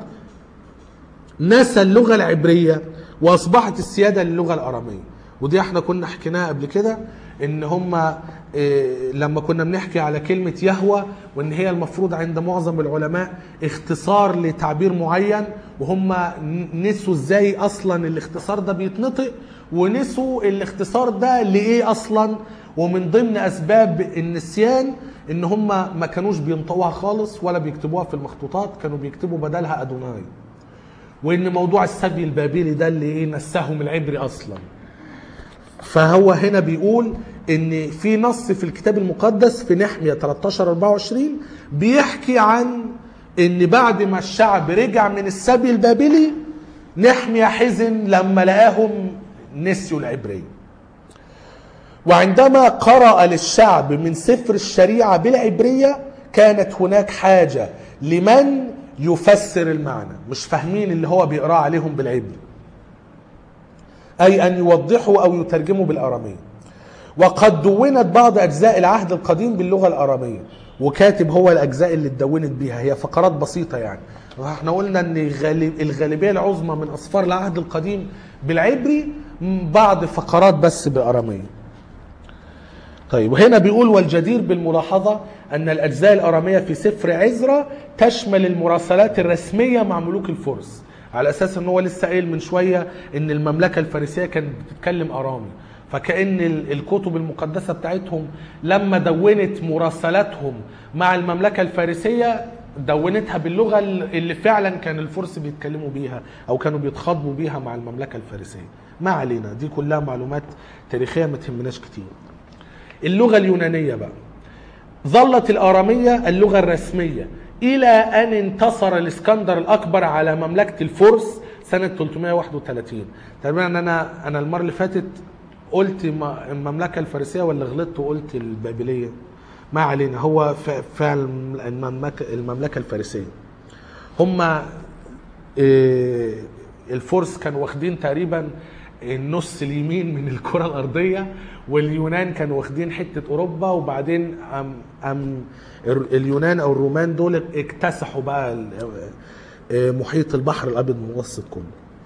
[SPEAKER 1] نسى اللغة العبرية وأصبحت السيادة للغة الأرامية ودي احنا كنا حكيناها قبل كده ان هم لما كنا بنحكي على كلمة يهوى وان هي المفروض عند معظم العلماء اختصار لتعبير معين وهم نسوا ازاي اصلا الاختصار ده بيتنطق ونسوا الاختصار ده لايه اصلا ومن ضمن اسباب النسيان ان هم ما كانوش بينطقوها خالص ولا بيكتبوها في المخطوطات كانوا بيكتبوا بدلها ادوناي وان موضوع السبي البابلي ده اللي ايه نساهم العبري اصلا فهو هنا بيقول ان في نص في الكتاب المقدس في نحمية 13 24 بيحكي عن ان بعد ما الشعب رجع من السبي البابلي نحمية حزن لما لقاهم نسيوا العبرية وعندما قرأ للشعب من سفر الشريعة بالعبرية كانت هناك حاجة لمن يفسر المعنى مش فاهمين اللي هو بيقرأ عليهم بالعبري أي أن يوضحوا أو يترجموا بالأرامية وقد دونت بعض أجزاء العهد القديم باللغة الأرامية وكاتب هو الأجزاء اللي اتدونت بيها هي فقرات بسيطة يعني احنا قلنا ان غالب الغالبية العظمى من أسفار العهد القديم بالعبري بعض فقرات بس بأرامية طيب وهنا بيقول والجدير بالملاحظة أن الأجزاء الأرامية في سفر عزرا تشمل المراسلات الرسمية مع ملوك الفرس على اساس ان هو لسه قايل من شويه ان المملكه الفارسيه كانت بتتكلم ارامي فكأن ال- الكتب المقدسة بتاعتهم لما دونت مراسلاتهم مع المملكة الفارسية دونتها باللغة اللي فعلا كان الفرس بيتكلموا بيها أو كانوا بيتخاطبوا بيها مع المملكة الفارسية ما علينا دي كلها معلومات تاريخية ما تهمناش كتير اللغة اليونانية بقى ظلت الآرامية اللغة الرسمية إلى أن انتصر الإسكندر الأكبر على مملكة الفرس سنة 331 تقريبا أنا أنا المرة اللي فاتت قلت م- المملكة الفارسية ولا غلطت وقلت البابلية ما علينا هو ف- فعلا المملكة, المملكة الفارسية هم إيه، الفرس كانوا واخدين تقريبا النص اليمين من الكرة الأرضية واليونان كانوا واخدين حتة أوروبا وبعدين أم أم اليونان أو الرومان دول اكتسحوا بقى ال- آه، محيط البحر الأبيض المتوسط كله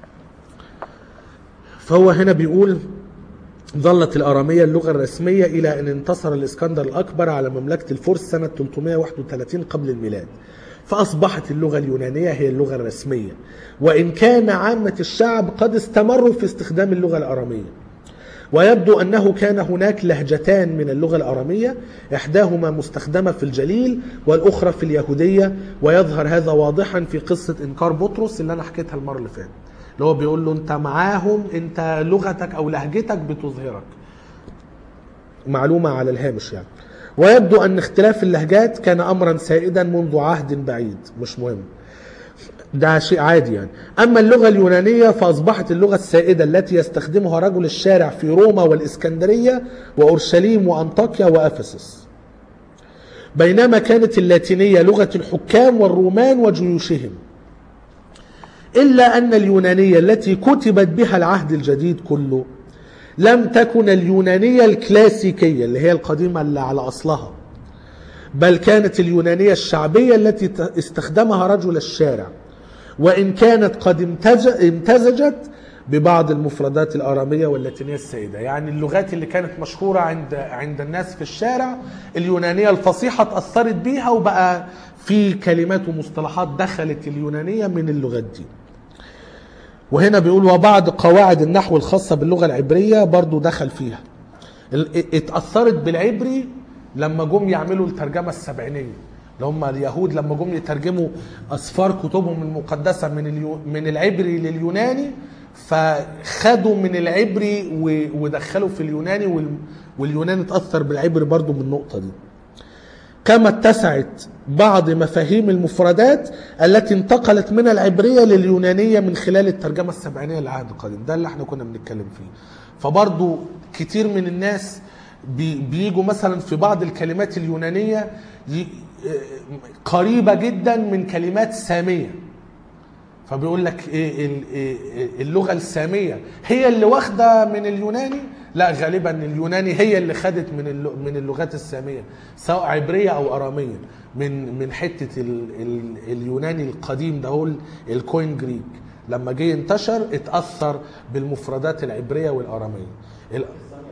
[SPEAKER 1] فهو هنا بيقول ظلت الأرامية اللغة الرسمية إلى أن انتصر الإسكندر الأكبر على مملكة الفرس سنة 331 قبل الميلاد فأصبحت اللغة اليونانية هي اللغة الرسمية وإن كان عامة الشعب قد استمروا في استخدام اللغة الأرامية ويبدو أنه كان هناك لهجتان من اللغة الأرامية إحداهما مستخدمة في الجليل والأخرى في اليهودية ويظهر هذا واضحا في قصة إنكار بطرس اللي أنا حكيتها المرة اللي فاتت اللي هو بيقول له أنت معاهم أنت لغتك أو لهجتك بتظهرك معلومة على الهامش يعني ويبدو أن اختلاف اللهجات كان أمرا سائدا منذ عهد بعيد مش مهم ده شيء عادي يعني أما اللغة اليونانية فأصبحت اللغة السائدة التي يستخدمها رجل الشارع في روما والإسكندرية وأورشليم وأنطاكيا وأفسس بينما كانت اللاتينية لغة الحكام والرومان وجيوشهم إلا أن اليونانية التي كتبت بها العهد الجديد كله لم تكن اليونانية الكلاسيكية اللي هي القديمة اللي على أصلها بل كانت اليونانية الشعبية التي ت- استخدمها رجل الشارع وإن كانت قد امتز- امتزجت ببعض المفردات الآرامية واللاتينية السائدة يعني اللغات اللي كانت مشهورة عند عند الناس في الشارع اليونانية الفصيحة تأثرت بيها وبقى في كلمات ومصطلحات دخلت اليونانية من اللغات دي وهنا بيقول وبعض قواعد النحو الخاصة باللغة العبرية برضو دخل فيها ال- اتأثرت بالعبري لما جم يعملوا الترجمة السبعينية اللي هم اليهود لما جم يترجموا أسفار كتبهم المقدسة من اليو من العبري لليوناني فخدوا من العبري و- ودخلوا في اليوناني وال- واليوناني اتأثر بالعبري برضو من النقطة دي كما اتسعت بعض مفاهيم المفردات التي انتقلت من العبرية لليونانية من خلال الترجمة السبعينية للعهد القديم ده اللي احنا كنا بنتكلم فيه فبرضو كتير من الناس بي- بيجوا مثلا في بعض الكلمات اليونانية ي- قريبة جدا من كلمات سامية فبيقول لك ايه ال- إيه اللغه الساميه هي اللي واخده من اليوناني لا غالبا اليوناني هي اللي خدت من الل- من اللغات الساميه سواء عبريه او اراميه من من حته ال ال اليوناني القديم ده هو ال- الكوين جريك لما جه انتشر اتاثر بالمفردات العبريه والاراميه ال-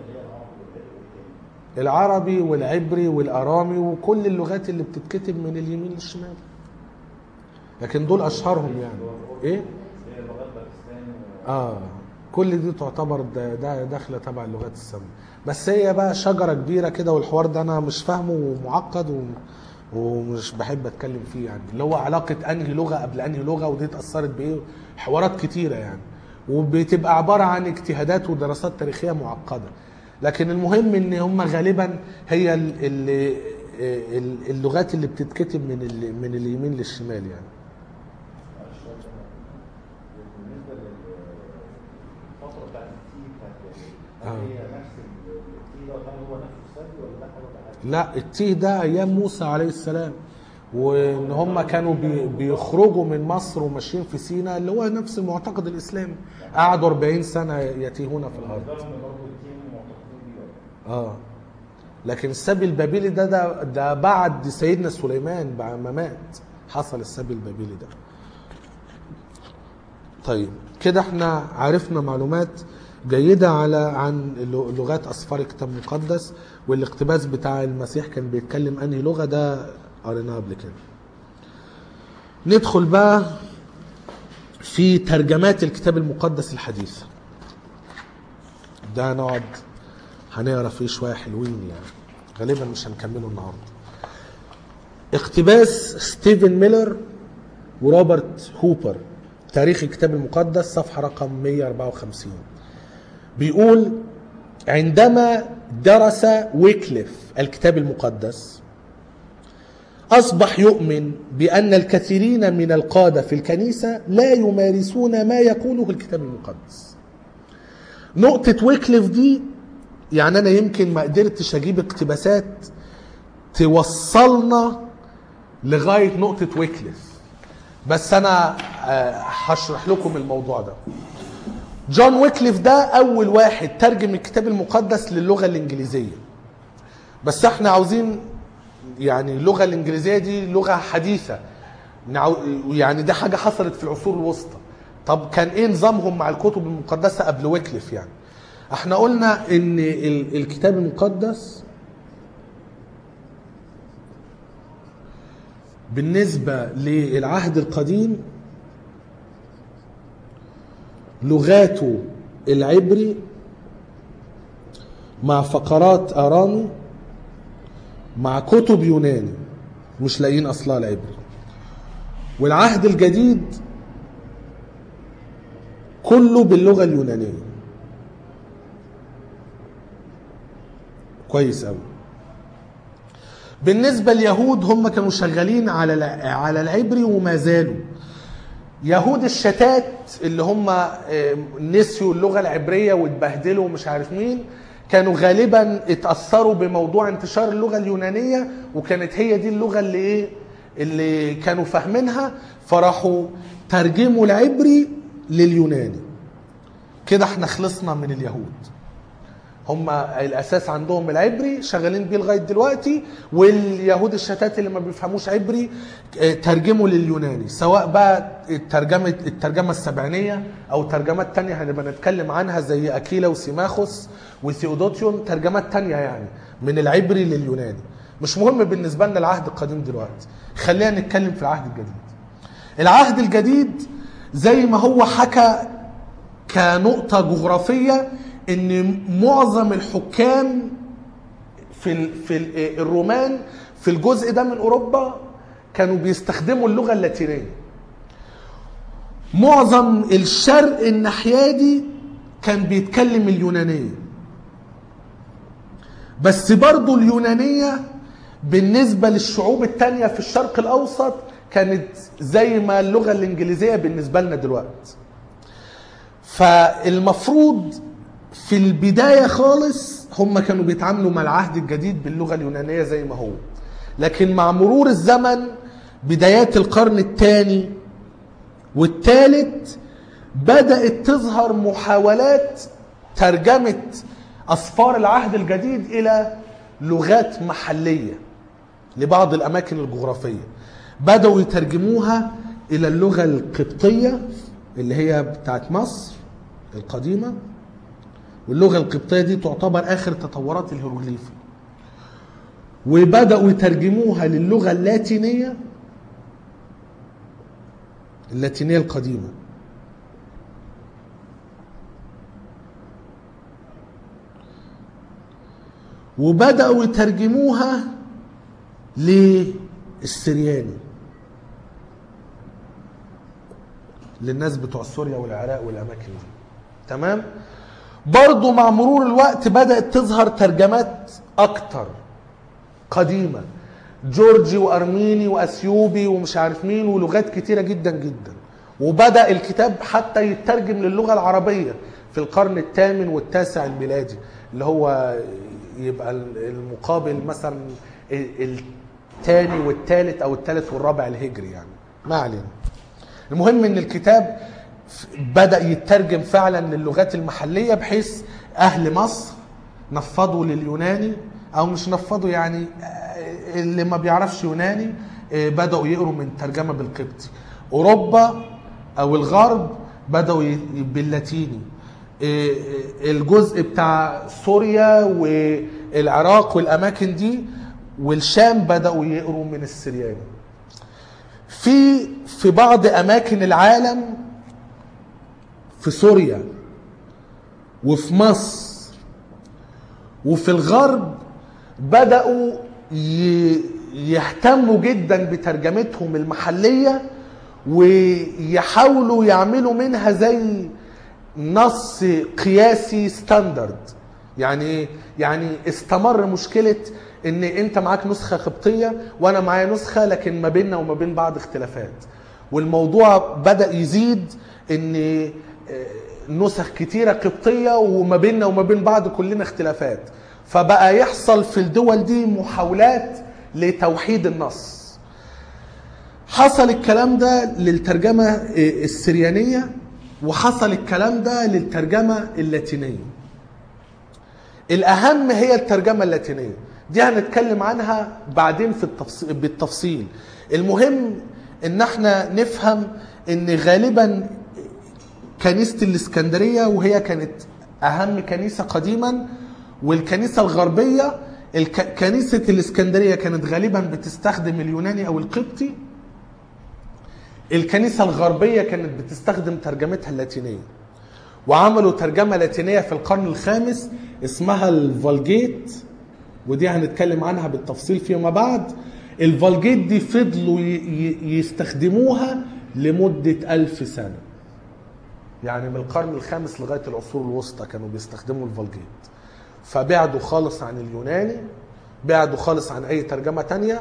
[SPEAKER 1] العربي والعبري والارامي وكل اللغات اللي بتتكتب من اليمين للشمال لكن دول اشهرهم يعني ايه
[SPEAKER 2] هي لغات باكستان و-
[SPEAKER 1] اه كل دي تعتبر ده, ده داخله تبع اللغات الساميه بس هي بقى شجره كبيره كده والحوار ده انا مش فاهمه ومعقد و... ومش بحب اتكلم فيه يعني اللي هو علاقه انهي لغه قبل انهي لغه ودي اتاثرت بايه حوارات كتيره يعني وبتبقى عباره عن اجتهادات ودراسات تاريخيه معقده لكن المهم ان هم غالبا هي ال... ال... ال- اللغات اللي بتتكتب من ال... من اليمين للشمال يعني
[SPEAKER 2] معلش سؤال كمان. بالنسبه للفتره بتاعت التي بتاعت هل
[SPEAKER 1] آه.
[SPEAKER 2] هي نفس ال- التي ده هل هو نفس السبي ولا ده حاجه ولا حاجه؟
[SPEAKER 1] لا التيه ده ايام موسى عليه السلام وان هم كانوا بي بيخرجوا من مصر وماشيين في سينا اللي هو نفس المعتقد الاسلامي قعدوا 40 سنه يتيهون في الارض
[SPEAKER 2] بالنسبه لهم برضه التي معتقدين بيه ولا؟
[SPEAKER 1] اه لكن السبي البابلي ده ده, ده بعد سيدنا سليمان بعد ما مات حصل السبي البابلي ده طيب كده احنا عرفنا معلومات جيدة على عن لغات أسفار الكتاب المقدس والاقتباس بتاع المسيح كان بيتكلم أنهي لغة ده قريناه قبل كده ندخل بقى في ترجمات الكتاب المقدس الحديثة ده نقعد هنقرا فيه شويه حلوين يعني غالبا مش هنكمله النهارده اقتباس ستيفن ميلر وروبرت هوبر تاريخ الكتاب المقدس صفحه رقم 154 بيقول عندما درس ويكليف الكتاب المقدس أصبح يؤمن بأن الكثيرين من القادة في الكنيسة لا يمارسون ما يقوله الكتاب المقدس نقطة ويكليف دي يعني أنا يمكن ما قدرتش أجيب اقتباسات توصلنا لغاية نقطة ويكليف بس أنا آه، هشرح لكم الموضوع ده جون ويكليف ده أول واحد ترجم الكتاب المقدس للغة الإنجليزية بس احنا عاوزين يعني اللغة الإنجليزية دي لغة حديثة نعو- يعني دي حاجة حصلت في العصور الوسطى طب كان ايه نظامهم مع الكتب المقدسة قبل ويكليف يعني احنا قلنا ان ال- الكتاب المقدس بالنسبة للعهد القديم لغاته العبري مع فقرات ارامي مع كتب يوناني مش لاقيين اصلها العبري والعهد الجديد كله باللغه اليونانيه كويس قوي بالنسبه لليهود هم كانوا شغالين على الع- على العبري وما زالوا يهود الشتات اللي هم آه، نسيوا اللغه العبريه واتبهدلوا ومش عارف مين كانوا غالبا اتاثروا بموضوع انتشار اللغه اليونانيه وكانت هي دي اللغه اللي ايه اللي كانوا فاهمينها فراحوا ترجموا العبري لليوناني كده احنا خلصنا من اليهود هم الاساس عندهم العبري شغالين بيه لغايه دلوقتي واليهود الشتات اللي ما بيفهموش عبري اه، ترجموا لليوناني سواء بقى الترجمه الترجمه السبعينيه او ترجمات تانية هنبقى نتكلم عنها زي اكيلا وسيماخوس وثيودوتيون ترجمات تانية يعني من العبري لليوناني مش مهم بالنسبه لنا العهد القديم دلوقتي خلينا نتكلم في العهد الجديد العهد الجديد زي ما هو حكى كنقطة جغرافية ان معظم الحكام في ال في ال الرومان في الجزء ده من اوروبا كانوا بيستخدموا اللغة اللاتينية معظم الشرق الناحية دي كان بيتكلم اليونانية بس برضو اليونانية بالنسبة للشعوب التانية في الشرق الأوسط كانت زي ما اللغة الإنجليزية بالنسبة لنا دلوقتي فالمفروض في البداية خالص هم كانوا بيتعاملوا مع العهد الجديد باللغة اليونانية زي ما هو لكن مع مرور الزمن بدايات القرن الثاني والثالث بدأت تظهر محاولات ترجمة أسفار العهد الجديد إلى لغات محلية لبعض الأماكن الجغرافية بدأوا يترجموها إلى اللغة القبطية اللي هي بتاعت مصر القديمة واللغة القبطية دي تعتبر آخر تطورات الهيروغليفي وبدأوا يترجموها للغة اللاتينية اللاتينية القديمة وبدأوا يترجموها للسرياني للناس بتوع سوريا والعراق والأماكن دي تمام برضو مع مرور الوقت بدأت تظهر ترجمات أكتر قديمة جورجي وأرميني وأثيوبي ومش عارف مين ولغات كتيرة جدا جدا وبدأ الكتاب حتى يترجم للغة العربية في القرن الثامن والتاسع الميلادي اللي هو يبقى المقابل مثلا الثاني والثالث او الثالث والرابع الهجري يعني ما علينا المهم ان الكتاب بدا يترجم فعلا للغات المحليه بحيث اهل مصر نفضوا لليوناني او مش نفضوا يعني اللي ما بيعرفش يوناني بداوا يقروا من ترجمه بالقبطي اوروبا او الغرب بداوا ي- باللاتيني الجزء بتاع سوريا والعراق والاماكن دي والشام بداوا يقروا من السرياني في في بعض اماكن العالم في سوريا وفي مصر وفي الغرب بداوا ي- يهتموا جدا بترجمتهم المحليه ويحاولوا يعملوا منها زي نص قياسي ستاندرد يعني ايه يعني استمر مشكله ان انت معاك نسخه قبطيه وانا معايا نسخه لكن ما بيننا وما بين بعض اختلافات والموضوع بدا يزيد ان آه، نسخ كتيره قبطيه وما بيننا وما بين بعض كلنا اختلافات فبقى يحصل في الدول دي محاولات لتوحيد النص حصل الكلام ده للترجمة السريانية وحصل الكلام ده للترجمة اللاتينية الأهم هي الترجمة اللاتينية دي هنتكلم عنها بعدين في التفصيل بالتفصيل المهم ان احنا نفهم ان غالبا كنيسة الاسكندرية وهي كانت اهم كنيسة قديما والكنيسة الغربية الك- كنيسة الاسكندرية كانت غالبا بتستخدم اليوناني او القبطي الكنيسة الغربية كانت بتستخدم ترجمتها اللاتينية وعملوا ترجمة لاتينية في القرن الخامس اسمها الفالجيت ودي هنتكلم عنها بالتفصيل فيما بعد الفالجيت دي فضلوا ي- ي- يستخدموها لمدة ألف سنة يعني من القرن الخامس لغاية العصور الوسطى كانوا بيستخدموا الفالجيت فبعدوا خالص عن اليوناني بعدوا خالص عن أي ترجمة تانية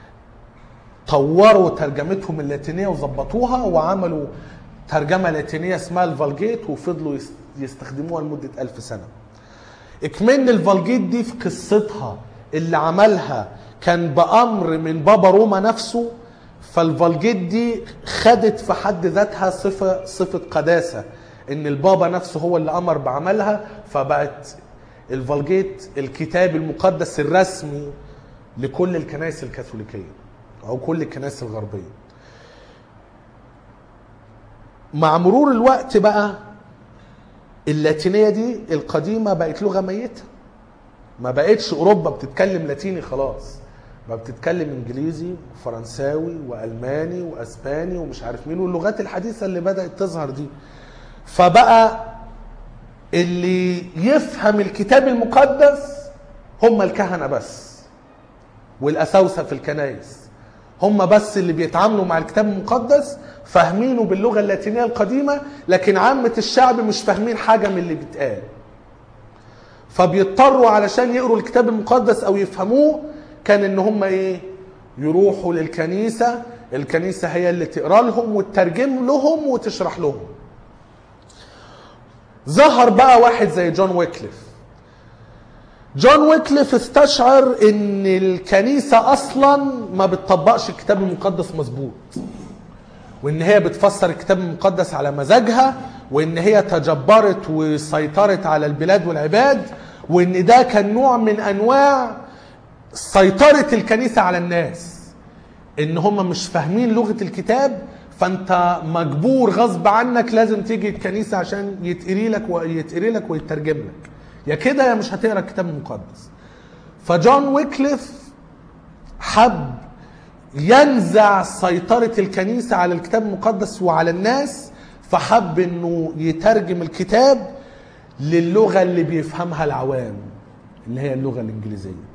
[SPEAKER 1] طوروا ترجمتهم اللاتينية وظبطوها وعملوا ترجمة لاتينية اسمها الفالجيت وفضلوا يس- يستخدموها لمدة ألف سنة اكمن الفالجيت دي في قصتها اللي عملها كان بأمر من بابا روما نفسه فالفالجيت دي خدت في حد ذاتها صفة صفة قداسة ان البابا نفسه هو اللي امر بعملها فبقت الفالجيت الكتاب المقدس الرسمي لكل الكنائس الكاثوليكية او كل الكنائس الغربية مع مرور الوقت بقى اللاتينية دي القديمة بقت لغة ميتة ما بقتش اوروبا بتتكلم لاتيني خلاص ما بتتكلم انجليزي وفرنساوي والماني واسباني ومش عارف مين واللغات الحديثه اللي بدات تظهر دي فبقى اللي يفهم الكتاب المقدس هم الكهنه بس والاساوسه في الكنائس هم بس اللي بيتعاملوا مع الكتاب المقدس فاهمينه باللغه اللاتينيه القديمه لكن عامه الشعب مش فاهمين حاجه من اللي بيتقال فبيضطروا علشان يقروا الكتاب المقدس او يفهموه كان ان هم ايه يروحوا للكنيسه الكنيسه هي اللي تقرا لهم وتترجم لهم وتشرح لهم ظهر بقى واحد زي جون ويكليف جون ويكليف استشعر ان الكنيسه اصلا ما بتطبقش الكتاب المقدس مظبوط وان هي بتفسر الكتاب المقدس على مزاجها وان هي تجبرت وسيطرت على البلاد والعباد وان ده كان نوع من انواع سيطرة الكنيسة على الناس ان هم مش فاهمين لغة الكتاب فانت مجبور غصب عنك لازم تيجي الكنيسة عشان يتقري لك ويتقري لك ويترجم لك يا كده يا مش هتقرا الكتاب المقدس فجون ويكليف حب ينزع سيطرة الكنيسة على الكتاب المقدس وعلى الناس فحب انه يترجم الكتاب للغة اللي بيفهمها العوام اللي هي اللغة الانجليزية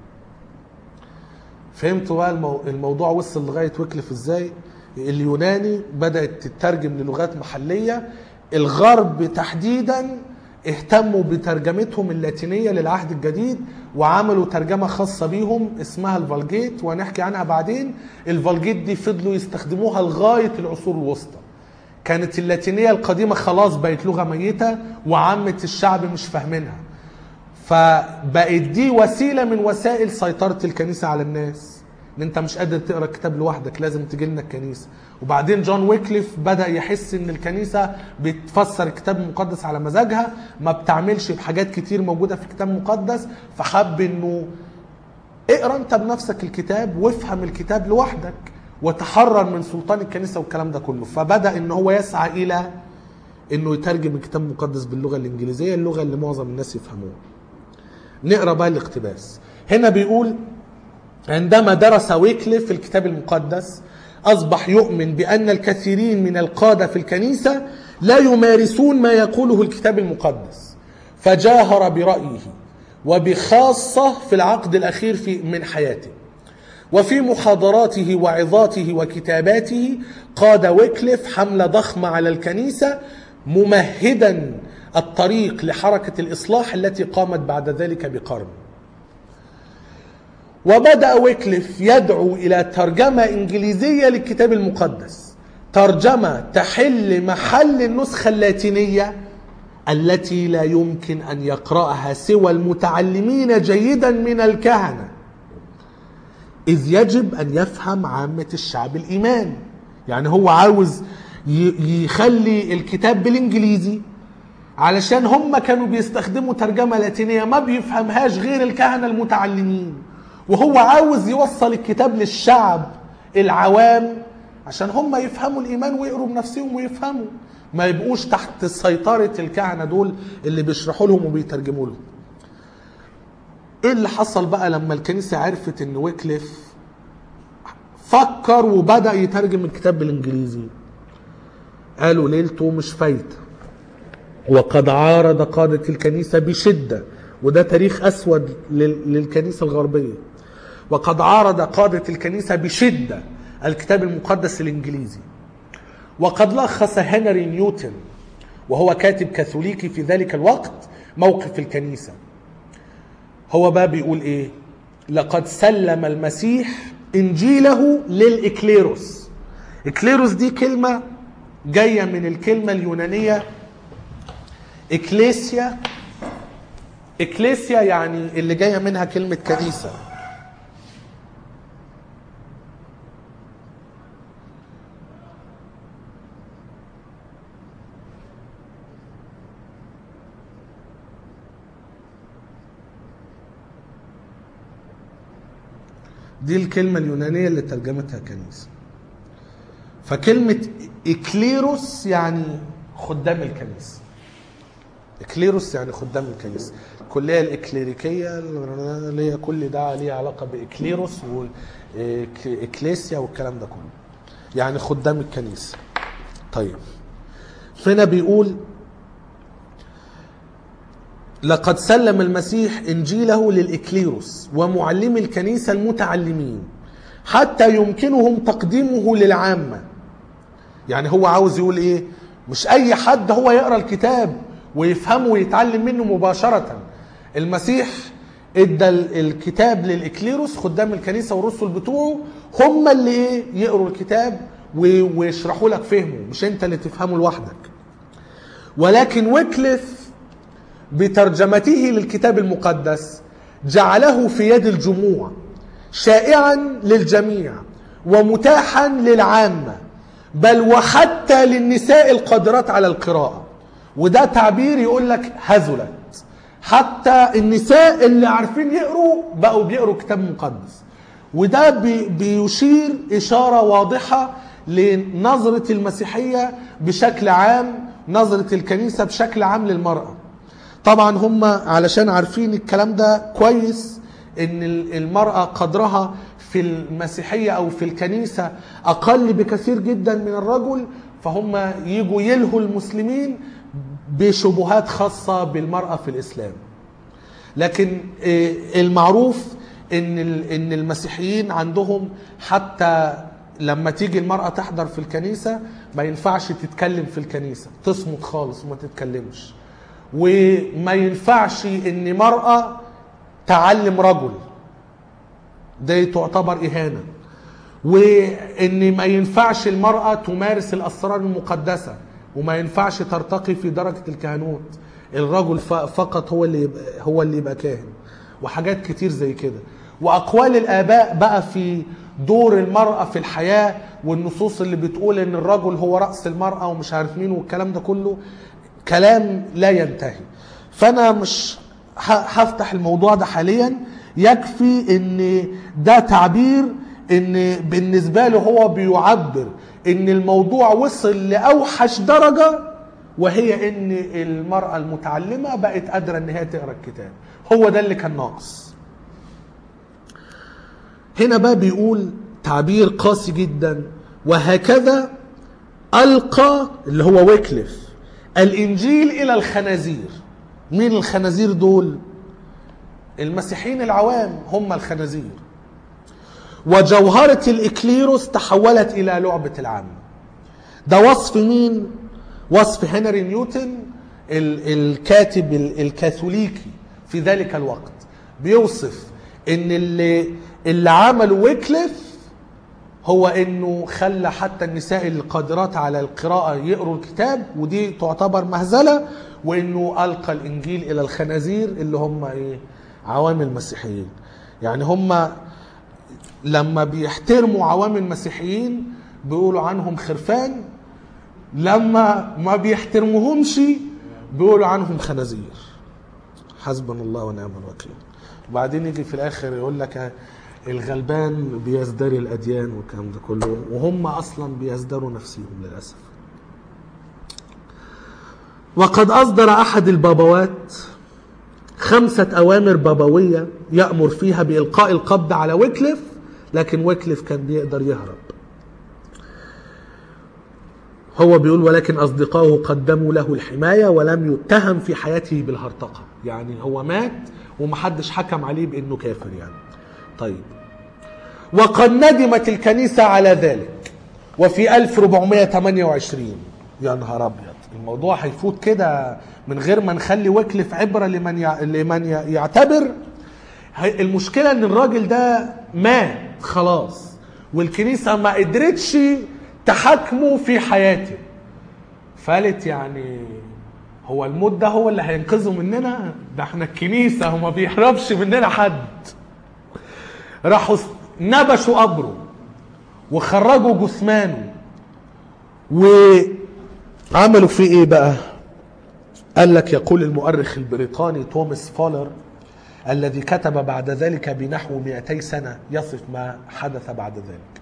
[SPEAKER 1] فهمتوا بقى المو... الموضوع وصل لغاية ويكليف ازاي اليوناني بدأت تترجم للغات محلية الغرب تحديدا اهتموا بترجمتهم اللاتينية للعهد الجديد وعملوا ترجمة خاصة بيهم اسمها الفالجيت وهنحكي عنها بعدين الفالجيت دي فضلوا يستخدموها لغاية العصور الوسطى كانت اللاتينية القديمة خلاص بقت لغة ميتة وعامة الشعب مش فاهمينها فبقت دي وسيله من وسائل سيطره الكنيسه على الناس ان انت مش قادر تقرا الكتاب لوحدك لازم تجي لنا الكنيسه وبعدين جون ويكليف بدا يحس ان الكنيسه بتفسر الكتاب المقدس على مزاجها ما بتعملش بحاجات كتير موجوده في الكتاب المقدس فحب انه اقرا انت بنفسك الكتاب وافهم الكتاب لوحدك وتحرر من سلطان الكنيسه والكلام ده كله فبدا ان هو يسعى الى انه يترجم الكتاب المقدس باللغه الانجليزيه اللغه اللي معظم الناس يفهموها نقرا بقى الاقتباس هنا بيقول عندما درس ويكليف في الكتاب المقدس اصبح يؤمن بان الكثيرين من القاده في الكنيسه لا يمارسون ما يقوله الكتاب المقدس فجاهر برايه وبخاصه في العقد الاخير في من حياته وفي محاضراته وعظاته وكتاباته قاد ويكليف حمله ضخمه على الكنيسه ممهدا الطريق لحركة الإصلاح التي قامت بعد ذلك بقرن وبدأ ويكليف يدعو إلى ترجمة إنجليزية للكتاب المقدس ترجمة تحل محل النسخة اللاتينية التي لا يمكن أن يقرأها سوى المتعلمين جيدا من الكهنة إذ يجب أن يفهم عامة الشعب الإيمان يعني هو عاوز يخلي الكتاب بالإنجليزي علشان هم كانوا بيستخدموا ترجمة لاتينية ما بيفهمهاش غير الكهنة المتعلمين وهو عاوز يوصل الكتاب للشعب العوام عشان هم يفهموا الإيمان ويقروا بنفسهم ويفهموا ما يبقوش تحت سيطرة الكهنة دول اللي بيشرحوا لهم وبيترجموا لهم ايه اللي حصل بقى لما الكنيسة عرفت ان ويكليف فكر وبدأ يترجم الكتاب بالانجليزي قالوا ليلته مش فايته وقد عارض قادة الكنيسة بشدة وده تاريخ أسود للكنيسة الغربية وقد عارض قادة الكنيسة بشدة الكتاب المقدس الإنجليزي وقد لخص هنري نيوتن وهو كاتب كاثوليكي في ذلك الوقت موقف الكنيسة هو بقى بيقول ايه لقد سلم المسيح انجيله للاكليروس اكليروس دي كلمة جاية من الكلمة اليونانية اكليسيا اكليسيا يعني اللي جايه منها كلمه كنيسه دي الكلمة اليونانية اللي ترجمتها كنيسة فكلمة إكليروس يعني خدام الكنيسة إكليروس يعني خدام الكنيسة الكلية الإكليريكية اللي هي كل ده ليه علاقة بإكليروس وإكليسيا والكلام ده كله يعني خدام الكنيسة طيب فهنا بيقول لقد سلم المسيح انجيله للاكليروس ومعلمي الكنيسه المتعلمين حتى يمكنهم تقديمه للعامه يعني هو عاوز يقول ايه مش اي حد هو يقرا الكتاب ويفهمه ويتعلم منه مباشره المسيح ادى ال- الكتاب للاكليروس خدام الكنيسه والرسل بتوعه هم اللي ايه يقروا الكتاب و- ويشرحوا لك فهمه مش انت اللي تفهمه لوحدك ولكن ويكليف بترجمته للكتاب المقدس جعله في يد الجموع شائعا للجميع ومتاحا للعامه بل وحتى للنساء القادرات على القراءه وده تعبير يقول لك هزلت حتى النساء اللي عارفين يقروا بقوا بيقروا كتاب مقدس وده بي بيشير اشاره واضحه لنظره المسيحيه بشكل عام نظره الكنيسه بشكل عام للمراه طبعا هم علشان عارفين الكلام ده كويس ان ال- المرأة قدرها في المسيحية او في الكنيسة اقل بكثير جدا من الرجل فهم يجوا يلهوا المسلمين بشبهات خاصة بالمرأة في الاسلام لكن آه، المعروف ان ال- ان المسيحيين عندهم حتى لما تيجي المرأة تحضر في الكنيسة ما ينفعش تتكلم في الكنيسة تصمت خالص وما تتكلمش وما ينفعش ان مرأة تعلم رجل دي تعتبر إهانة وان ما ينفعش المرأة تمارس الأسرار المقدسة وما ينفعش ترتقي في درجة الكهنوت الرجل ف- فقط هو اللي يبقى هو اللي يبقى كاهن وحاجات كتير زي كده وأقوال الآباء بقى في دور المرأة في الحياة والنصوص اللي بتقول ان الرجل هو رأس المرأة ومش عارف مين والكلام ده كله كلام لا ينتهي فانا مش ه- هفتح الموضوع ده حاليا يكفي ان ده تعبير ان بالنسبه له هو بيعبر ان الموضوع وصل لاوحش درجه وهي ان المراه المتعلمه بقت قادره ان هي تقرا الكتاب هو ده اللي كان ناقص هنا بقى بيقول تعبير قاسي جدا وهكذا ألقى اللي هو ويكليف الإنجيل إلى الخنازير مين الخنازير دول المسيحيين العوام هم الخنازير وجوهرة الإكليروس تحولت إلى لعبة العامة ده وصف مين وصف هنري نيوتن ال- الكاتب ال- الكاثوليكي في ذلك الوقت بيوصف ان اللي اللي عمله ويكليف هو انه خلى حتى النساء القادرات على القراءة يقروا الكتاب ودي تعتبر مهزلة وانه القى الانجيل الى الخنازير اللي هم ايه عوام المسيحيين يعني هم لما بيحترموا عوام المسيحيين بيقولوا عنهم خرفان لما ما بيحترموهمش بيقولوا عنهم خنازير حسبنا الله ونعم الوكيل وبعدين يجي في الاخر يقول لك الغلبان بيزدري الاديان والكلام ده كله وهم اصلا بيزدروا نفسهم للاسف وقد اصدر احد البابوات خمسة أوامر بابوية يأمر فيها بإلقاء القبض على ويكليف لكن ويكليف كان بيقدر يهرب هو بيقول ولكن أصدقائه قدموا له الحماية ولم يتهم في حياته بالهرطقة يعني هو مات ومحدش حكم عليه بأنه كافر يعني طيب وقد ندمت الكنيسة على ذلك وفي 1428 يا نهار أبيض الموضوع هيفوت كده من غير ما نخلي ويكلف عبرة لمن يع... لمن ي- يعتبر هي- المشكلة ان الراجل ده مات خلاص والكنيسة ما قدرتش تحاكمه في حياته فقالت يعني هو الموت ده هو اللي هينقذه مننا ده احنا الكنيسة وما بيهربش مننا حد راحوا س- نبشوا قبره وخرجوا جثمانه وعملوا فيه ايه بقى قال لك يقول المؤرخ البريطاني توماس فولر الذي كتب بعد ذلك بنحو 200 سنة يصف ما حدث بعد ذلك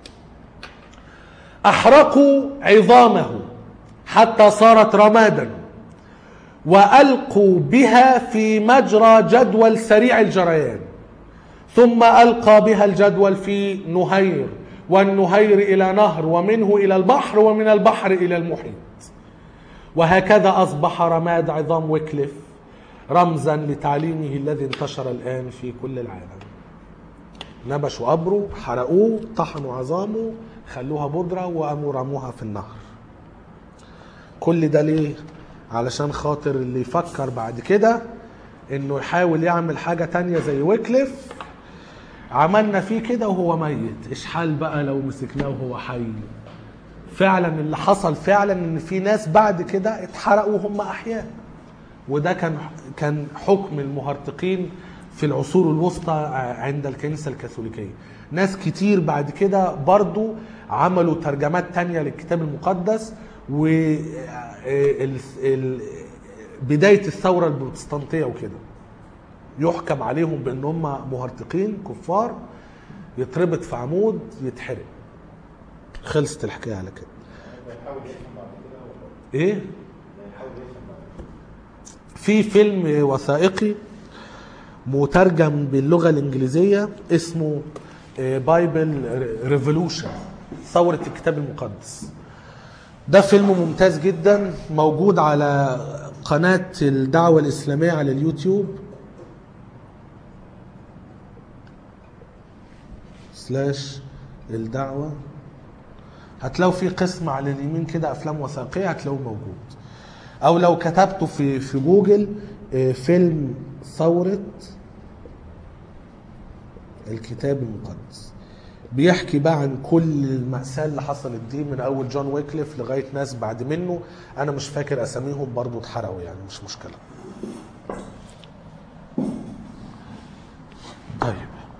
[SPEAKER 1] أحرقوا عظامه حتى صارت رمادا وألقوا بها في مجرى جدول سريع الجريان ثم ألقى بها الجدول في نهير والنهير إلى نهر ومنه إلى البحر ومن البحر إلى المحيط وهكذا أصبح رماد عظام ويكليف رمزا لتعليمه الذي انتشر الآن في كل العالم نبشوا قبره حرقوه طحنوا عظامه خلوها بودرة وقاموا رموها في النهر كل ده ليه؟ علشان خاطر اللي يفكر بعد كده انه يحاول يعمل حاجة تانية زي ويكليف عملنا فيه كده وهو ميت اشحال بقى لو مسكناه وهو حي فعلا اللي حصل فعلا ان في ناس بعد كده اتحرقوا وهم احياء وده كان كان حكم المهرطقين في العصور الوسطى عند الكنيسة الكاثوليكية ناس كتير بعد كده برضو عملوا ترجمات تانية للكتاب المقدس و ال- ال- بداية الثورة البروتستانتية وكده يحكم عليهم بان هم مهرطقين كفار يتربط في عمود يتحرق خلصت الحكايه على كده
[SPEAKER 2] بيحاول يفهم بعد كده ولا
[SPEAKER 1] ايه
[SPEAKER 2] بيحاول يفهم بعد كده
[SPEAKER 1] في فيلم وثائقي مترجم باللغه الانجليزيه اسمه بايبل ريفولوشن ثوره الكتاب المقدس ده فيلم ممتاز جدا موجود على قناه الدعوه الاسلاميه على اليوتيوب سلاش الدعوه هتلاقوا في قسم على اليمين كده افلام وثائقيه هتلاقوه موجود او لو كتبته في في جوجل آه، فيلم ثوره الكتاب المقدس بيحكي بقى عن كل المأساة اللي حصلت دي من أول جون ويكليف لغاية ناس بعد منه أنا مش فاكر أساميهم برضو اتحرقوا يعني مش مشكلة طيب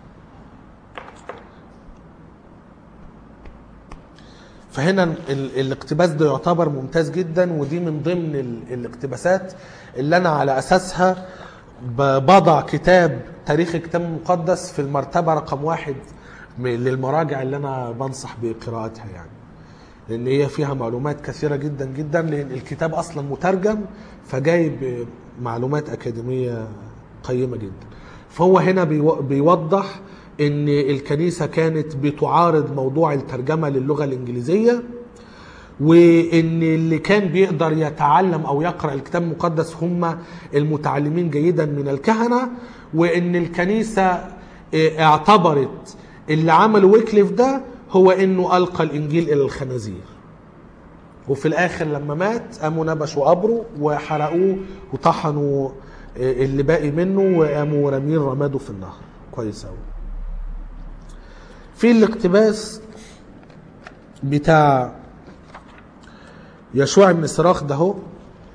[SPEAKER 1] فهنا ال- الاقتباس ده يعتبر ممتاز جدا ودي من ضمن ال- الاقتباسات اللي انا على اساسها ب- بضع كتاب تاريخ الكتاب المقدس في المرتبه رقم واحد م- للمراجع اللي انا بنصح بقراءتها يعني لان هي فيها معلومات كثيره جدا جدا لان الكتاب اصلا مترجم فجايب معلومات اكاديميه قيمه جدا فهو هنا بيو- بيوضح ان الكنيسه كانت بتعارض موضوع الترجمه للغه الانجليزيه وان اللي كان بيقدر يتعلم او يقرا الكتاب المقدس هم المتعلمين جيدا من الكهنه وان الكنيسه اه، اعتبرت اللي عمله ويكليف ده هو انه القى الانجيل الى الخنازير وفي الاخر لما مات قاموا نبشوا قبره وحرقوه وطحنوا اه، اللي باقي منه وقاموا رامين رماده في النهر كويس قوي في الاقتباس بتاع يشوع بن صراخ ده هو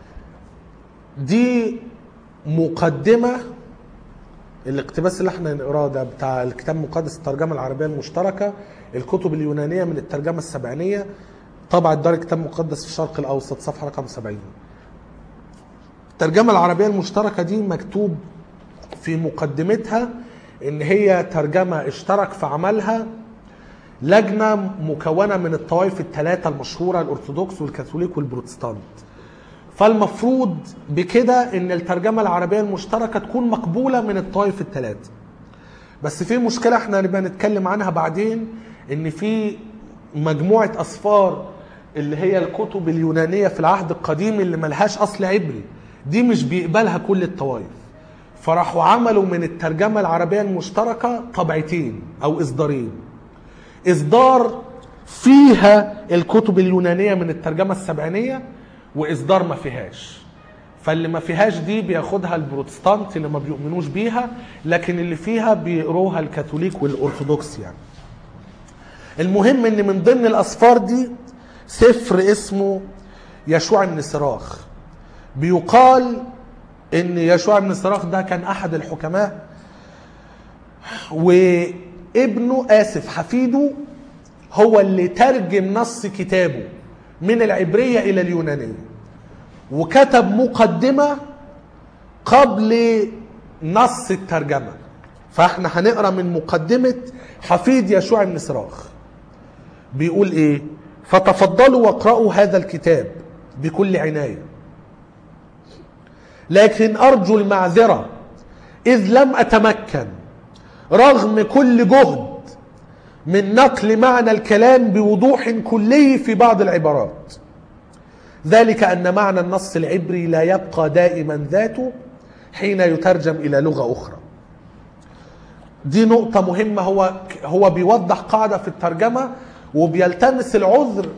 [SPEAKER 1] دي مقدمة الاقتباس اللي احنا نقراه ده بتاع الكتاب المقدس الترجمة العربية المشتركة الكتب اليونانية من الترجمة السبعينية طبعة دار الكتاب المقدس في الشرق الأوسط صفحة رقم 70 الترجمة العربية المشتركة دي مكتوب في مقدمتها ان هي ترجمة اشترك في عملها لجنة مكونة من الطوائف الثلاثة المشهورة الأرثوذكس والكاثوليك والبروتستانت فالمفروض بكده ان الترجمة العربية المشتركة تكون مقبولة من الطوائف الثلاثة بس في مشكلة احنا هنبقى نتكلم عنها بعدين ان في مجموعة أسفار اللي هي الكتب اليونانية في العهد القديم اللي ملهاش أصل عبري دي مش بيقبلها كل الطوائف فراحوا عملوا من الترجمة العربية المشتركة طبعتين أو إصدارين إصدار فيها الكتب اليونانية من الترجمة السبعينية وإصدار ما فيهاش فاللي ما فيهاش دي بياخدها البروتستانت اللي ما بيؤمنوش بيها لكن اللي فيها بيقروها الكاثوليك والأرثوذكس يعني المهم ان من ضمن الاسفار دي سفر اسمه يشوع بن صراخ بيقال ان يشوع بن صراخ ده كان احد الحكماء وابنه اسف حفيده هو اللي ترجم نص كتابه من العبريه الى اليونانيه وكتب مقدمه قبل نص الترجمة فاحنا هنقرا من مقدمة حفيد يشوع بن صراخ بيقول ايه فتفضلوا واقرأوا هذا الكتاب بكل عناية لكن أرجو المعذرة إذ لم أتمكن رغم كل جهد من نقل معنى الكلام بوضوح كلي في بعض العبارات ذلك أن معنى النص العبري لا يبقى دائما ذاته حين يترجم إلى لغة أخرى دي نقطة مهمة هو هو بيوضح قاعدة في الترجمة وبيلتمس العذر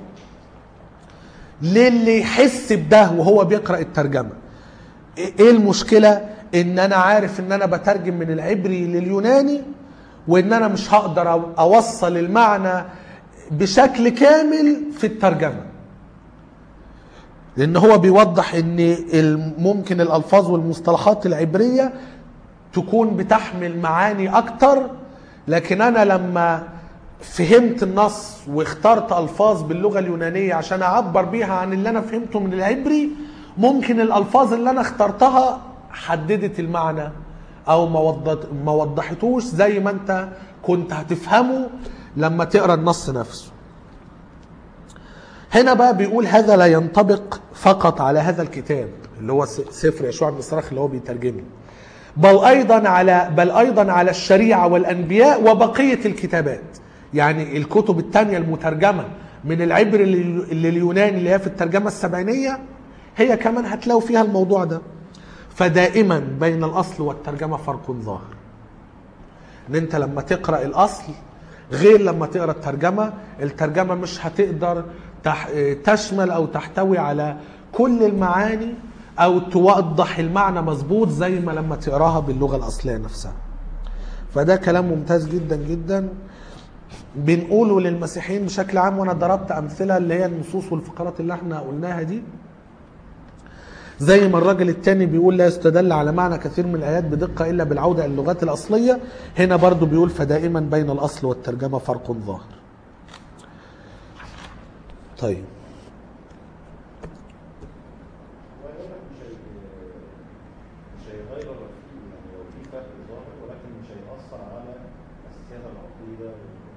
[SPEAKER 1] للي يحس بده وهو بيقرأ الترجمة ايه المشكلة ان انا عارف ان انا بترجم من العبري لليوناني وان انا مش هقدر اوصل المعنى بشكل كامل في الترجمة لان هو بيوضح ان ممكن الالفاظ والمصطلحات العبرية تكون بتحمل معاني اكتر لكن انا لما فهمت النص واخترت الفاظ باللغه اليونانيه عشان اعبر بيها عن اللي انا فهمته من العبري ممكن الالفاظ اللي انا اخترتها حددت المعنى او ما وضت ما وضحتوش زي ما انت كنت هتفهمه لما تقرا النص نفسه هنا بقى بيقول هذا لا ينطبق فقط على هذا الكتاب اللي هو سفر يشوع بن صراخ اللي هو بيترجمه بل ايضا على بل ايضا على الشريعه والانبياء وبقيه الكتابات يعني الكتب الثانيه المترجمه من العبر لليوناني اللي هي في الترجمه السبعينيه هي كمان هتلاقوا فيها الموضوع ده فدائما بين الاصل والترجمه فرق ظاهر ان انت لما تقرا الاصل غير لما تقرا الترجمه الترجمه مش هتقدر تشمل او تحتوي على كل المعاني او توضح المعنى مظبوط زي ما لما تقراها باللغه الاصليه نفسها فده كلام ممتاز جدا جدا بنقوله للمسيحيين بشكل عام وانا ضربت امثله اللي هي النصوص والفقرات اللي احنا قلناها دي زي ما الراجل التاني بيقول لا يستدل على معنى كثير من الايات بدقه الا بالعوده الى اللغات الاصليه هنا برضو بيقول فدائما بين الاصل والترجمه فرق ظاهر طيب
[SPEAKER 2] مش هيغير يعني لو في فرق ظاهر ولكن مش هيأثر على اساسيات العقيده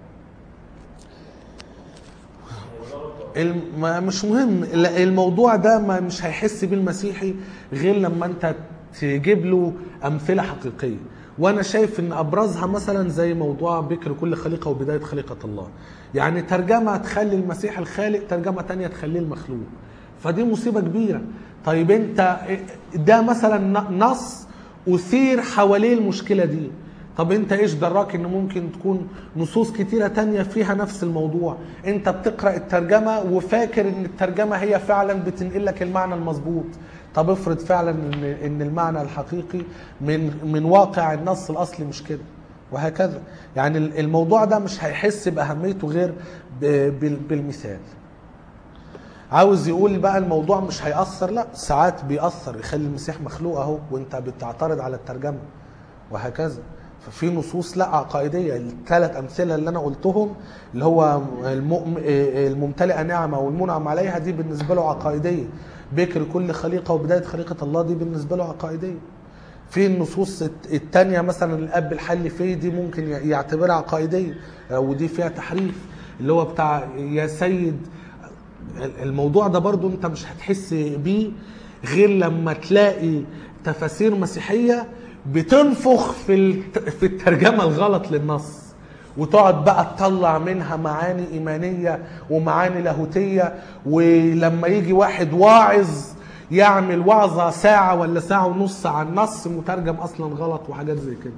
[SPEAKER 1] الم... مش مهم الموضوع ده ما مش هيحس بيه المسيحي غير لما انت تجيب له امثله حقيقيه وانا شايف ان ابرزها مثلا زي موضوع بكر كل خليقه وبدايه خليقه الله يعني ترجمه تخلي المسيح الخالق ترجمه تانية تخليه المخلوق فدي مصيبه كبيره طيب انت ده مثلا نص اثير حواليه المشكله دي طب انت ايش دراك ان ممكن تكون نصوص كتيره تانية فيها نفس الموضوع انت بتقرا الترجمه وفاكر ان الترجمه هي فعلا بتنقل لك المعنى المظبوط طب افرض فعلا ان ان المعنى الحقيقي من من واقع النص الاصلي مش كده وهكذا يعني الموضوع ده مش هيحس باهميته غير بالمثال عاوز يقول بقى الموضوع مش هيأثر لا ساعات بيأثر يخلي المسيح مخلوق اهو وانت بتعترض على الترجمه وهكذا ففي نصوص لا عقائديه الثلاث امثله اللي انا قلتهم اللي هو المؤم... الممتلئه نعمه والمنعم عليها دي بالنسبه له عقائديه بكر كل خليقه وبدايه خليقه الله دي بالنسبه له عقائديه في النصوص الثانيه مثلا الاب الحل فيه دي ممكن يعتبرها عقائديه ودي فيها تحريف اللي هو بتاع يا سيد الموضوع ده برضو انت مش هتحس بيه غير لما تلاقي تفاسير مسيحيه بتنفخ في في الترجمه الغلط للنص وتقعد بقى تطلع منها معاني ايمانيه ومعاني لاهوتيه ولما يجي واحد واعظ يعمل وعظه ساعه ولا ساعه ونص عن نص مترجم اصلا غلط وحاجات زي كده.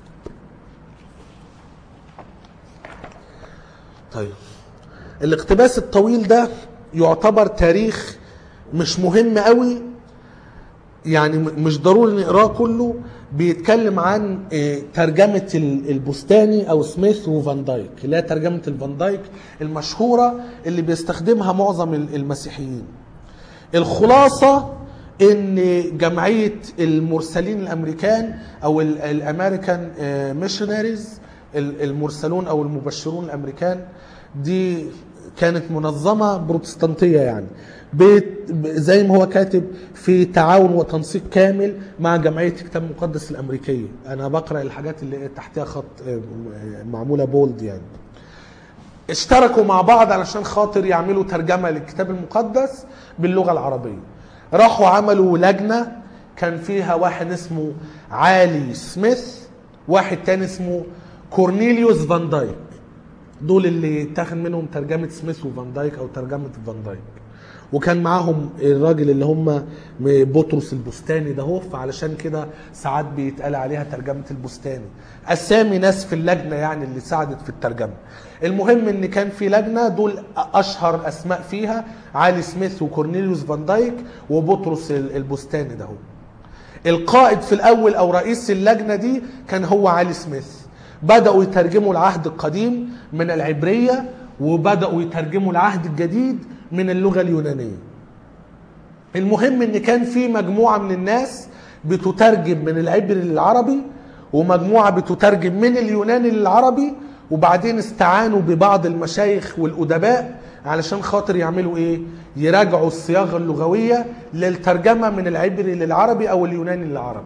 [SPEAKER 1] طيب الاقتباس الطويل ده يعتبر تاريخ مش مهم قوي يعني مش ضروري نقراه كله بيتكلم عن ترجمة البستاني أو سميث وفان دايك اللي هي ترجمة الفان دايك المشهورة اللي بيستخدمها معظم المسيحيين الخلاصة ان جمعية المرسلين الامريكان او الامريكان ميشنريز المرسلون او المبشرون الامريكان دي كانت منظمة بروتستانتية يعني بيت زي ما هو كاتب في تعاون وتنسيق كامل مع جمعية الكتاب المقدس الأمريكية أنا بقرأ الحاجات اللي تحتها خط آه، معمولة بولد يعني اشتركوا مع بعض علشان خاطر يعملوا ترجمة للكتاب المقدس باللغة العربية راحوا عملوا لجنة كان فيها واحد اسمه عالي سميث واحد تاني اسمه كورنيليوس فان دايك دول اللي اتاخد منهم ترجمة سميث وفان دايك أو ترجمة فان دايك وكان معاهم الراجل اللي هم بطرس البستاني ده هو فعلشان كده ساعات بيتقال عليها ترجمة البستاني أسامي ناس في اللجنة يعني اللي ساعدت في الترجمة المهم ان كان في لجنة دول أشهر أسماء فيها علي سميث وكورنيليوس فان دايك وبطرس البستاني ده هو القائد في الأول أو رئيس اللجنة دي كان هو علي سميث بدأوا يترجموا العهد القديم من العبرية وبدأوا يترجموا العهد الجديد من اللغة اليونانية المهم ان كان في مجموعة من الناس بتترجم من العبري للعربي ومجموعة بتترجم من اليوناني للعربي وبعدين استعانوا ببعض المشايخ والأدباء علشان خاطر يعملوا ايه يراجعوا الصياغة اللغوية للترجمة من العبري للعربي او اليوناني للعربي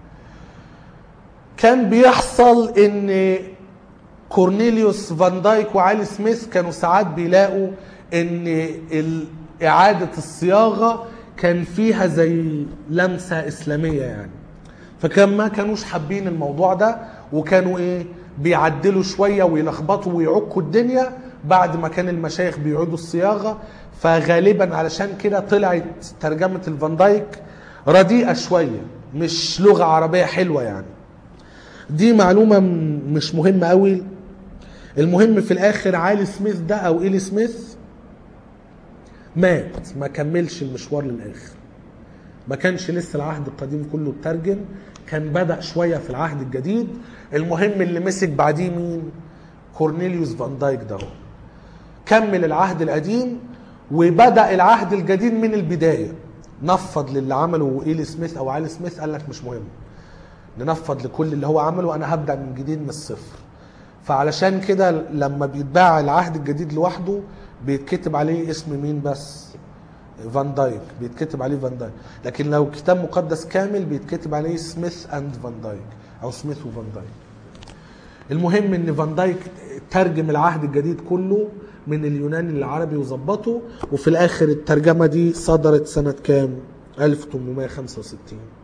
[SPEAKER 1] كان بيحصل ان كورنيليوس فان دايك وعلي سميث كانوا ساعات بيلاقوا ان ال- اعادة الصياغة كان فيها زي لمسة اسلامية يعني فكان ما كانوش حابين الموضوع ده وكانوا ايه بيعدلوا شوية ويلخبطوا ويعكوا الدنيا بعد ما كان المشايخ بيعيدوا الصياغة فغالبا علشان كده طلعت ترجمة الفان دايك رديئة شوية مش لغة عربية حلوة يعني دي معلومة م- مش مهمة قوي المهم في الاخر عالي سميث ده او ايلي سميث مات ما كملش المشوار للاخر ما كانش لسه العهد القديم كله اترجم كان بدأ شوية في العهد الجديد المهم اللي مسك بعديه مين كورنيليوس فان دايك ده هو. كمل العهد القديم وبدأ العهد الجديد من البداية نفض للي عمله ايلي سميث او علي سميث قال لك مش مهم ننفض لكل اللي هو عمله انا هبدأ من جديد من الصفر فعلشان كده لما بيتباع العهد الجديد لوحده بيتكتب عليه اسم مين بس فان دايك بيتكتب عليه فان دايك لكن لو كتاب مقدس كامل بيتكتب عليه سميث اند فان دايك او سميث وفان دايك المهم ان فان دايك ترجم العهد الجديد كله من اليوناني للعربي وظبطه وفي الاخر الترجمه دي صدرت سنه كام 1865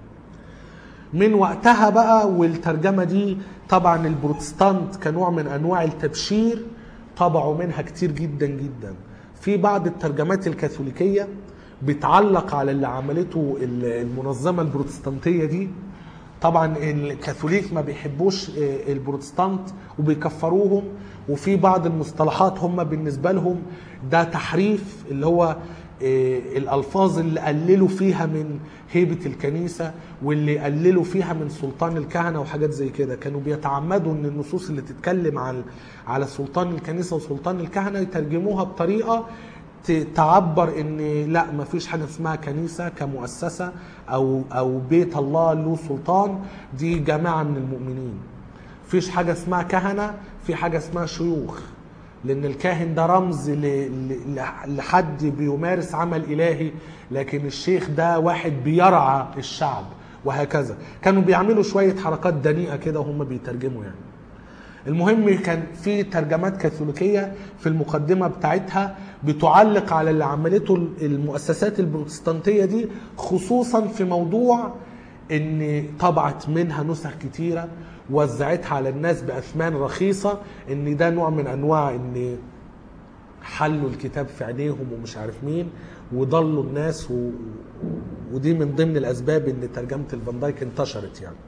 [SPEAKER 1] من وقتها بقى والترجمة دي طبعا البروتستانت كنوع من أنواع التبشير طبعوا منها كتير جدا جدا في بعض الترجمات الكاثوليكية بتعلق على اللي عملته المنظمة البروتستانتية دي طبعا الكاثوليك ما بيحبوش البروتستانت وبيكفروهم وفي بعض المصطلحات هم بالنسبة لهم ده تحريف اللي هو إيه، الالفاظ اللي قللوا فيها من هيبه الكنيسه واللي قللوا فيها من سلطان الكهنه وحاجات زي كده كانوا بيتعمدوا ان النصوص اللي تتكلم على على سلطان الكنيسه وسلطان الكهنه يترجموها بطريقه ت- تعبر ان لا ما فيش حاجه اسمها كنيسه كمؤسسه او او بيت الله له سلطان دي جماعه من المؤمنين فيش حاجه اسمها كهنه في حاجه اسمها شيوخ لان الكاهن ده رمز ل- ل- ل- لحد بيمارس عمل الهي لكن الشيخ ده واحد بيرعى الشعب وهكذا كانوا بيعملوا شويه حركات دنيئه كده وهم بيترجموا يعني المهم كان في ترجمات كاثوليكيه في المقدمه بتاعتها بتعلق على اللي عملته المؤسسات البروتستانتيه دي خصوصا في موضوع ان طبعت منها نسخ كتيره وزعتها على الناس باثمان رخيصه ان ده نوع من انواع ان حلوا الكتاب في عينيهم ومش عارف مين وضلوا الناس و... ودي من ضمن الاسباب ان ترجمه الفان دايك انتشرت يعني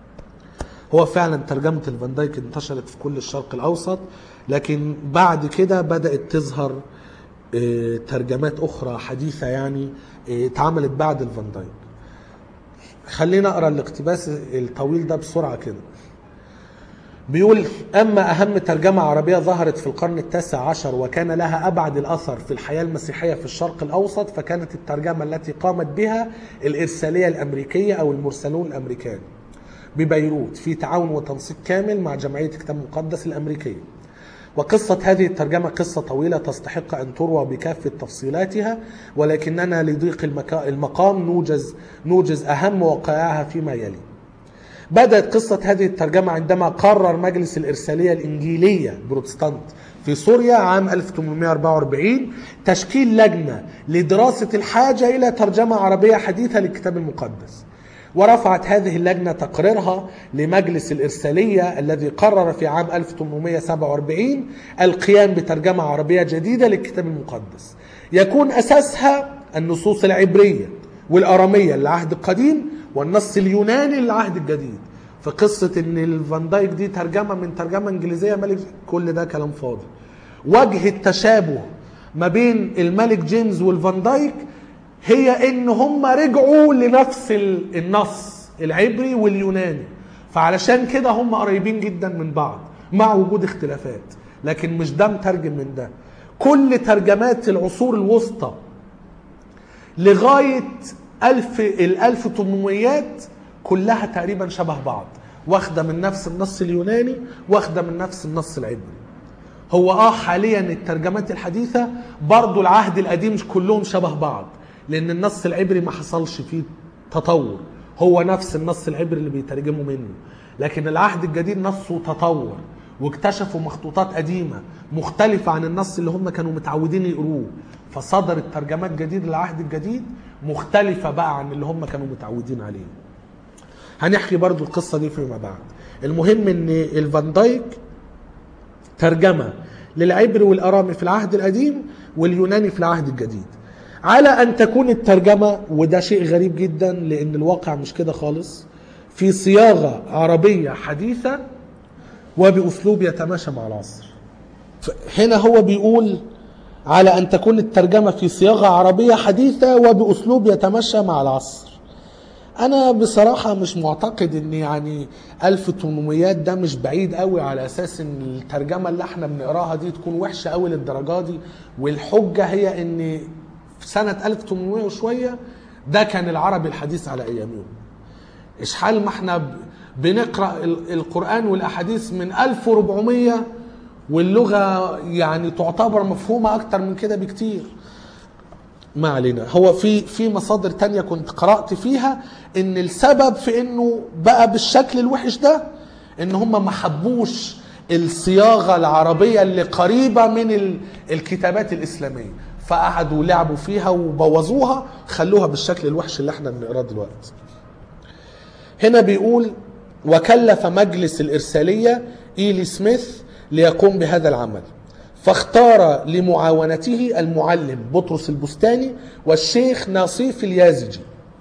[SPEAKER 1] هو فعلا ترجمه الفان دايك انتشرت في كل الشرق الاوسط لكن بعد كده بدات تظهر آه، ترجمات اخرى حديثه يعني آه، اتعملت بعد الفان دايك خلينا اقرا الاقتباس الطويل ده بسرعه كده بيقول أما أهم ترجمة عربية ظهرت في القرن التاسع عشر وكان لها أبعد الأثر في الحياة المسيحية في الشرق الأوسط فكانت الترجمة التي قامت بها الإرسالية الأمريكية أو المرسلون الأمريكان ببيروت في تعاون وتنسيق كامل مع جمعية كتاب مقدس الأمريكية وقصة هذه الترجمة قصة طويلة تستحق أن تروى بكافة تفصيلاتها ولكننا لضيق المكا- المقام نوجز نوجز أهم وقائعها فيما يلي بدأت قصة هذه الترجمة عندما قرر مجلس الإرسالية الإنجيلية بروتستانت في سوريا عام 1844 تشكيل لجنة لدراسة الحاجة إلى ترجمة عربية حديثة للكتاب المقدس ورفعت هذه اللجنة تقريرها لمجلس الإرسالية الذي قرر في عام 1847 القيام بترجمة عربية جديدة للكتاب المقدس يكون أساسها النصوص العبرية والأرامية للعهد القديم والنص اليوناني للعهد الجديد في قصة ان الفان دايك دي ترجمة من ترجمة انجليزية ملك كل ده كلام فاضي وجه التشابه ما بين الملك جيمس والفان دايك هي ان هم رجعوا لنفس ال- النص العبري واليوناني فعلشان كده هم قريبين جدا من بعض مع وجود اختلافات لكن مش ده مترجم من ده كل ترجمات العصور الوسطى لغاية ألف ال 1800 كلها تقريبا شبه بعض واخدة من نفس النص اليوناني واخدة من نفس النص العبري هو اه حاليا الترجمات الحديثة برضو العهد القديم مش كلهم شبه بعض لان النص العبري ما حصلش فيه تطور هو نفس النص العبري اللي بيترجموا منه لكن العهد الجديد نصه تطور واكتشفوا مخطوطات قديمة مختلفة عن النص اللي هم كانوا متعودين يقروه فصدرت ترجمات جديدة للعهد الجديد مختلفة بقى عن اللي هم كانوا متعودين عليه هنحكي برضو القصة دي فيما بعد المهم ان الفان دايك ترجمة للعبري والأرامي في العهد القديم واليوناني في العهد الجديد على أن تكون الترجمة وده شيء غريب جدا لأن الواقع مش كده خالص في صياغة عربية حديثة وبأسلوب يتماشى مع العصر هنا هو بيقول على أن تكون الترجمة في صياغة عربية حديثة وبأسلوب يتماشى مع العصر انا بصراحه مش معتقد ان يعني 1800 ده مش بعيد قوي على اساس ان الترجمه اللي احنا بنقراها دي تكون وحشه قوي للدرجه دي والحجه هي ان في سنه 1800 وشويه ده كان العربي الحديث على ايامهم اشحال ما احنا ب- بنقرا ال- القران والاحاديث من 1400 واللغه يعني تعتبر مفهومه اكتر من كده بكتير ما علينا هو في في مصادر تانية كنت قرأت فيها ان السبب في انه بقى بالشكل الوحش ده ان هم ما حبوش الصياغة العربية اللي قريبة من ال- الكتابات الإسلامية فقعدوا لعبوا فيها وبوظوها خلوها بالشكل الوحش اللي احنا بنقراه دلوقتي هنا بيقول وكلف مجلس الإرسالية إيلي سميث ليقوم بهذا العمل فاختار لمعاونته المعلم بطرس البستاني والشيخ ناصيف اليازجي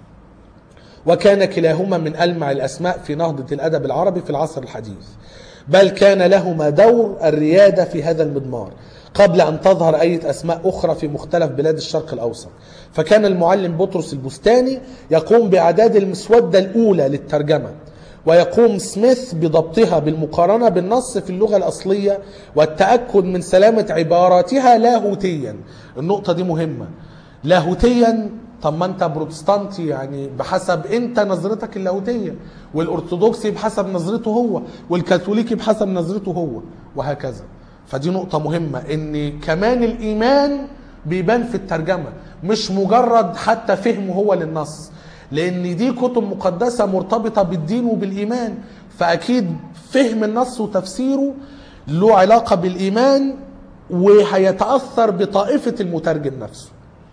[SPEAKER 1] وكان كلاهما من ألمع الأسماء في نهضة الأدب العربي في العصر الحديث بل كان لهما دور الريادة في هذا المضمار قبل أن تظهر أي أسماء أخرى في مختلف بلاد الشرق الأوسط فكان المعلم بطرس البستاني يقوم بإعداد المسودة الأولى للترجمة ويقوم سميث بضبطها بالمقارنة بالنص في اللغة الأصلية والتأكد من سلامة عباراتها لاهوتيا النقطة دي مهمة لاهوتيا طب ما انت بروتستانتي يعني بحسب انت نظرتك اللاهوتيه والارثوذكسي بحسب نظرته هو والكاثوليكي بحسب نظرته هو وهكذا فدي نقطه مهمه ان كمان الايمان بيبان في الترجمه مش مجرد حتى فهمه هو للنص لان دي كتب مقدسه مرتبطه بالدين وبالايمان فاكيد فهم النص وتفسيره له علاقه بالايمان وهيتاثر بطائفه المترجم نفسه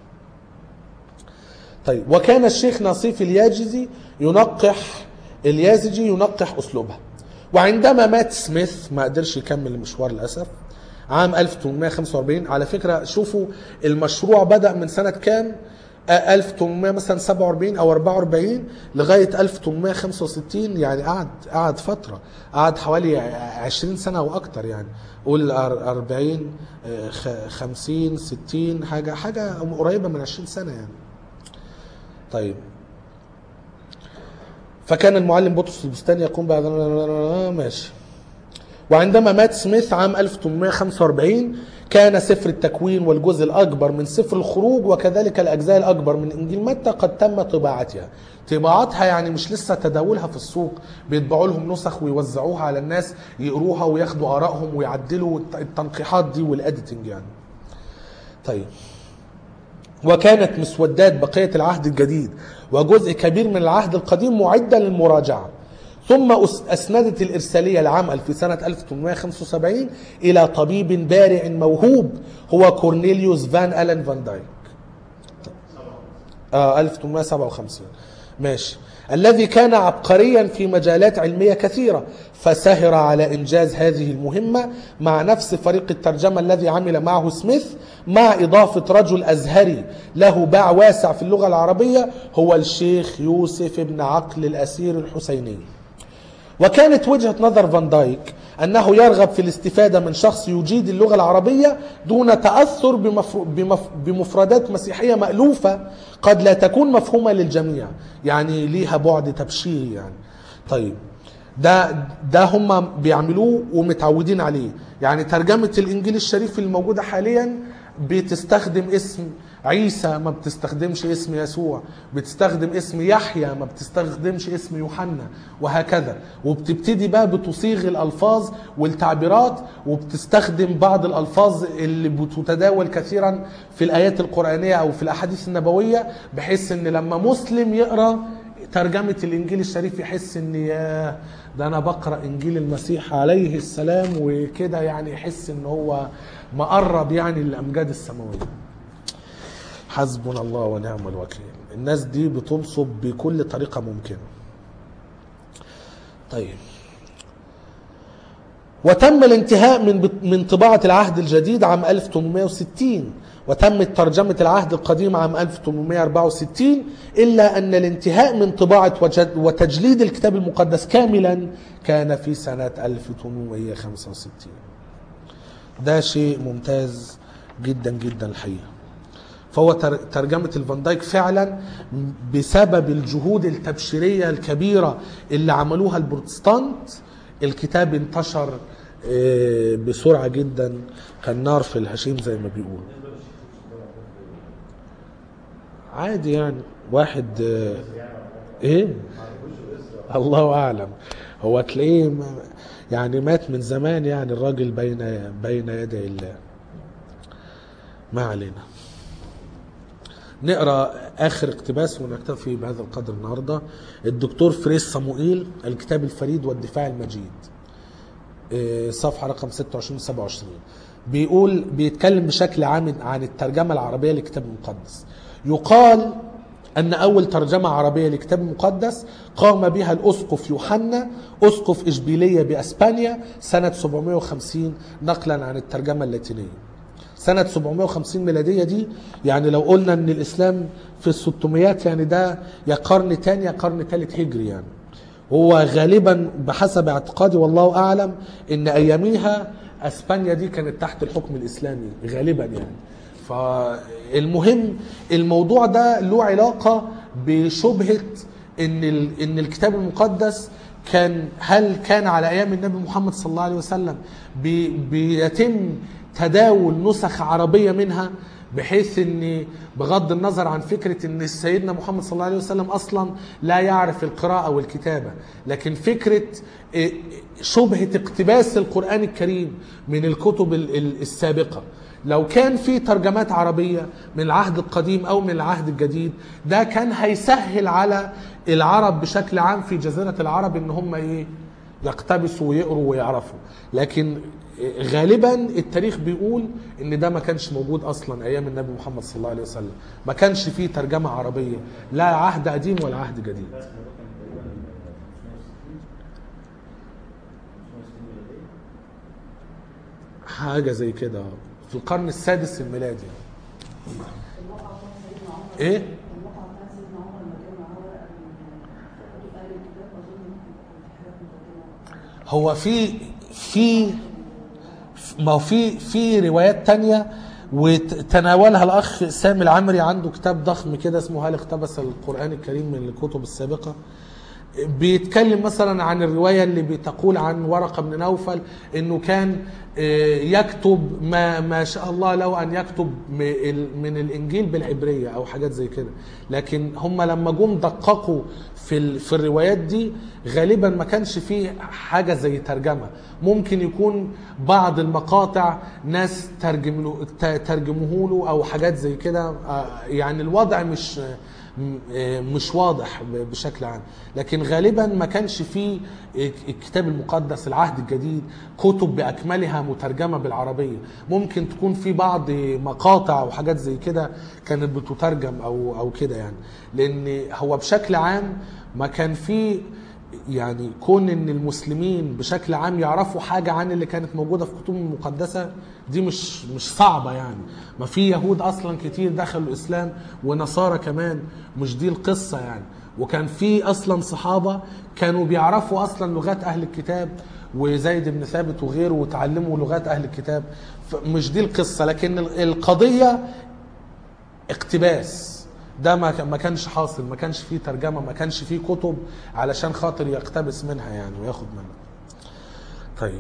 [SPEAKER 1] طيب وكان الشيخ نصيف الياجزي ينقح اليازجي ينقح اسلوبها وعندما مات سميث ما قدرش يكمل المشوار للاسف عام 1845 على فكره شوفوا المشروع بدا من سنه كام آه، 1800 مثلا 47 او 44 لغايه 1865 يعني قعد قعد فتره قعد حوالي 20 سنه او اكتر يعني قول 40 آه، خ- 50 60 حاجه حاجه قريبه من 20 سنه يعني طيب فكان المعلم بطرس البستاني يقوم بهذا ماشي وعندما مات سميث عام 1845 كان سفر التكوين والجزء الأكبر من سفر الخروج وكذلك الأجزاء الأكبر من إنجيل متى قد تم طباعتها طباعتها يعني مش لسه تداولها في السوق بيطبعوا لهم نسخ ويوزعوها على الناس يقروها وياخدوا آرائهم ويعدلوا التنقيحات دي والإديتنج يعني طيب وكانت مسودات بقية العهد الجديد وجزء كبير من العهد القديم معدة للمراجعة ثم أس- أسندت الإرسالية العمل في سنة 1875 إلى طبيب بارع موهوب هو كورنيليوس فان ألان فان دايك آه 1857 ماشي الذي كان عبقريا في مجالات علمية كثيرة فسهر على إنجاز هذه المهمة مع نفس فريق الترجمة الذي عمل معه سميث مع إضافة رجل أزهري له باع واسع في اللغة العربية هو الشيخ يوسف بن عقل الأسير الحسيني وكانت وجهة نظر فان دايك أنه يرغب في الاستفادة من شخص يجيد اللغة العربية دون تأثر بمفر... بمف... بمفردات مسيحية مألوفة قد لا تكون مفهومة للجميع يعني ليها بعد تبشيري يعني طيب ده ده هم بيعملوه ومتعودين عليه يعني ترجمة الإنجيل الشريف الموجودة حاليا بتستخدم اسم عيسى ما بتستخدمش اسم يسوع بتستخدم اسم يحيى ما بتستخدمش اسم يوحنا وهكذا وبتبتدي بقى بتصيغ الألفاظ والتعبيرات وبتستخدم بعض الألفاظ اللي بتتداول كثيرا في الآيات القرآنية أو في الأحاديث النبوية بحيث إن لما مسلم يقرأ ترجمة الإنجيل الشريف يحس إن يا ده أنا بقرأ إنجيل المسيح عليه السلام وكده يعني يحس إن هو مقرب يعني للأمجاد السماوية حسبنا الله ونعم الوكيل الناس دي بتنصب بكل طريقة ممكنة طيب وتم الانتهاء من من طباعة العهد الجديد عام 1860 وتمت ترجمة العهد القديم عام 1864 إلا أن الانتهاء من طباعة وجد- وتجليد الكتاب المقدس كاملا كان في سنة 1865 ده شيء ممتاز جدا جدا الحقيقة فهو تر- ترجمة الفان دايك فعلا بسبب الجهود التبشيرية الكبيرة اللي عملوها البروتستانت الكتاب انتشر آه، بسرعة جدا كالنار في الهشيم زي ما بيقولوا عادي يعني واحد آه، ايه الله اعلم هو تلاقيه ما- يعني مات من زمان يعني الراجل بين بين يدي الله ما علينا نقرا اخر اقتباس ونكتفي بهذا القدر النهارده الدكتور فريس صموئيل الكتاب الفريد والدفاع المجيد إيه، صفحه رقم 26 27 بيقول بيتكلم بشكل عام عن الترجمه العربيه للكتاب المقدس يقال ان اول ترجمه عربيه للكتاب المقدس قام بها الاسقف يوحنا اسقف اشبيليه باسبانيا سنه 750 نقلا عن الترجمه اللاتينيه سنة 750 ميلادية دي يعني لو قلنا ان الاسلام في الستميات يعني ده يا قرن تاني يا قرن تالت هجري يعني هو غالبا بحسب اعتقادي والله اعلم ان اياميها اسبانيا دي كانت تحت الحكم الاسلامي غالبا يعني فالمهم الموضوع ده له علاقة بشبهة ان ال- ان الكتاب المقدس كان هل كان على ايام النبي محمد صلى الله عليه وسلم بي بيتم تداول نسخ عربيه منها بحيث ان بغض النظر عن فكره ان سيدنا محمد صلى الله عليه وسلم اصلا لا يعرف القراءه والكتابه لكن فكره إيه، شبهه اقتباس القران الكريم من الكتب ال- ال- السابقه لو كان في ترجمات عربية من العهد القديم أو من العهد الجديد ده كان هيسهل على العرب بشكل عام في جزيرة العرب إن هم إيه يقتبسوا ويقروا ويعرفوا لكن غالبا التاريخ بيقول ان ده ما كانش موجود اصلا ايام النبي محمد صلى الله عليه وسلم ما كانش فيه ترجمه عربيه لا عهد قديم ولا عهد جديد حاجه زي كده في القرن السادس الميلادي ايه
[SPEAKER 3] المقطع بتاع سيدنا عمر لما كان معاه ورقه من كتب اهل الكتاب اظن ممكن يكون في حاجات مقدمه
[SPEAKER 1] هو في في ما هو في في روايات تانية وتناولها الاخ سامي العمري عنده كتاب ضخم كده اسمه هل اقتبس القران الكريم من الكتب السابقه بيتكلم مثلا عن الروايه اللي بتقول عن ورقه بن نوفل انه كان آه، يكتب ما ما شاء الله له ان يكتب م- ال- من الانجيل بالعبريه او حاجات زي كده لكن هم لما جم دققوا في ال- في الروايات دي غالبا ما كانش فيه حاجه زي ترجمه ممكن يكون بعض المقاطع ناس ترجم له ت- ترجموه له او حاجات زي كده آه، يعني الوضع مش م- آه، مش واضح ب- بشكل عام لكن غالبا ما كانش فيه الكتاب المقدس العهد الجديد كتب باكملها مترجمه بالعربيه ممكن تكون في بعض مقاطع وحاجات زي كده كانت بتترجم او او كده يعني لان هو بشكل عام ما كان في يعني كون ان المسلمين بشكل عام يعرفوا حاجه عن اللي كانت موجوده في كتب المقدسه دي مش مش صعبه يعني ما في يهود اصلا كتير دخلوا الاسلام ونصارى كمان مش دي القصه يعني وكان في اصلا صحابه كانوا بيعرفوا اصلا لغات اهل الكتاب وزيد بن ثابت وغيره وتعلموا لغات اهل الكتاب مش دي القصه لكن القضيه اقتباس ده ما ما كانش حاصل ما كانش فيه ترجمه ما كانش فيه كتب علشان خاطر يقتبس منها يعني وياخد منها طيب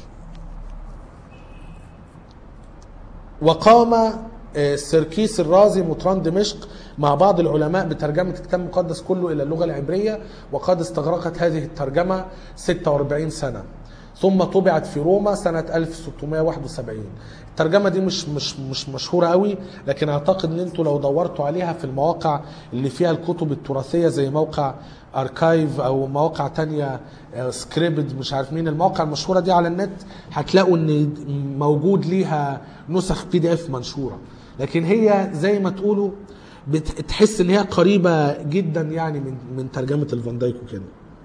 [SPEAKER 1] وقام آه، سركيس الرازي مطران دمشق مع بعض العلماء بترجمة الكتاب المقدس كله إلى اللغة العبرية وقد استغرقت هذه الترجمة 46 سنة ثم طبعت في روما سنة 1671 الترجمة دي مش مش مش مشهورة قوي لكن اعتقد ان انتوا لو دورتوا عليها في المواقع اللي فيها الكتب التراثية زي موقع اركايف او مواقع تانية سكريبد مش عارف مين المواقع المشهورة دي على النت هتلاقوا ان موجود ليها نسخ بي دي اف منشورة لكن هي زي ما تقولوا بتحس ان هي قريبة جدا يعني من من ترجمة الفان دايك وكده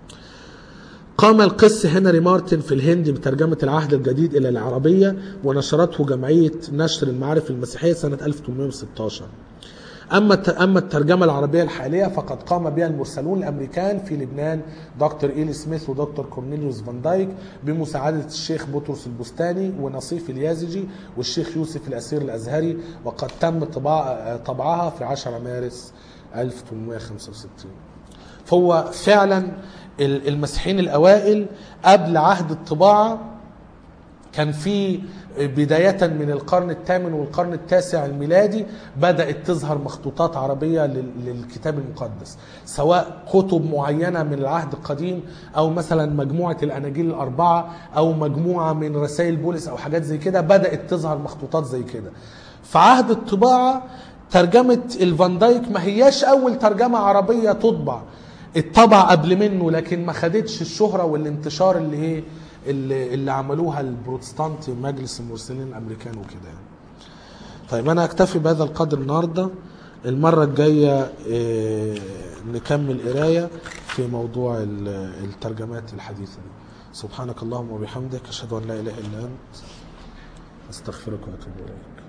[SPEAKER 1] قام القس هنري مارتن في الهند بترجمة العهد الجديد إلى العربية ونشرته جمعية نشر المعارف المسيحية سنة 1816 أما أما الترجمة العربية الحالية فقد قام بها المرسلون الأمريكان في لبنان دكتور إيلي سميث ودكتور كورنيليوس فان دايك بمساعدة الشيخ بطرس البستاني ونصيف اليازجي والشيخ يوسف الأسير الأزهري وقد تم طباع طبعها في 10 مارس 1865 فهو فعلا المسيحيين الاوائل قبل عهد الطباعه كان في بداية من القرن الثامن والقرن التاسع الميلادي بدأت تظهر مخطوطات عربية لل- للكتاب المقدس سواء كتب معينة من العهد القديم أو مثلا مجموعة الأناجيل الأربعة أو مجموعة من رسائل بولس أو حاجات زي كده بدأت تظهر مخطوطات زي كده في عهد الطباعة ترجمة الفان دايك ما هياش أول ترجمة عربية تطبع اتطبع قبل منه لكن ما خدتش الشهرة والانتشار اللي هي اللي, اللي عملوها البروتستانت مجلس المرسلين الامريكان وكده يعني. طيب انا اكتفي بهذا القدر النهارده المره الجايه إيه، نكمل قرايه في موضوع ال- الترجمات الحديثه دي سبحانك اللهم وبحمدك اشهد ان لا اله الا انت استغفرك واتوب اليك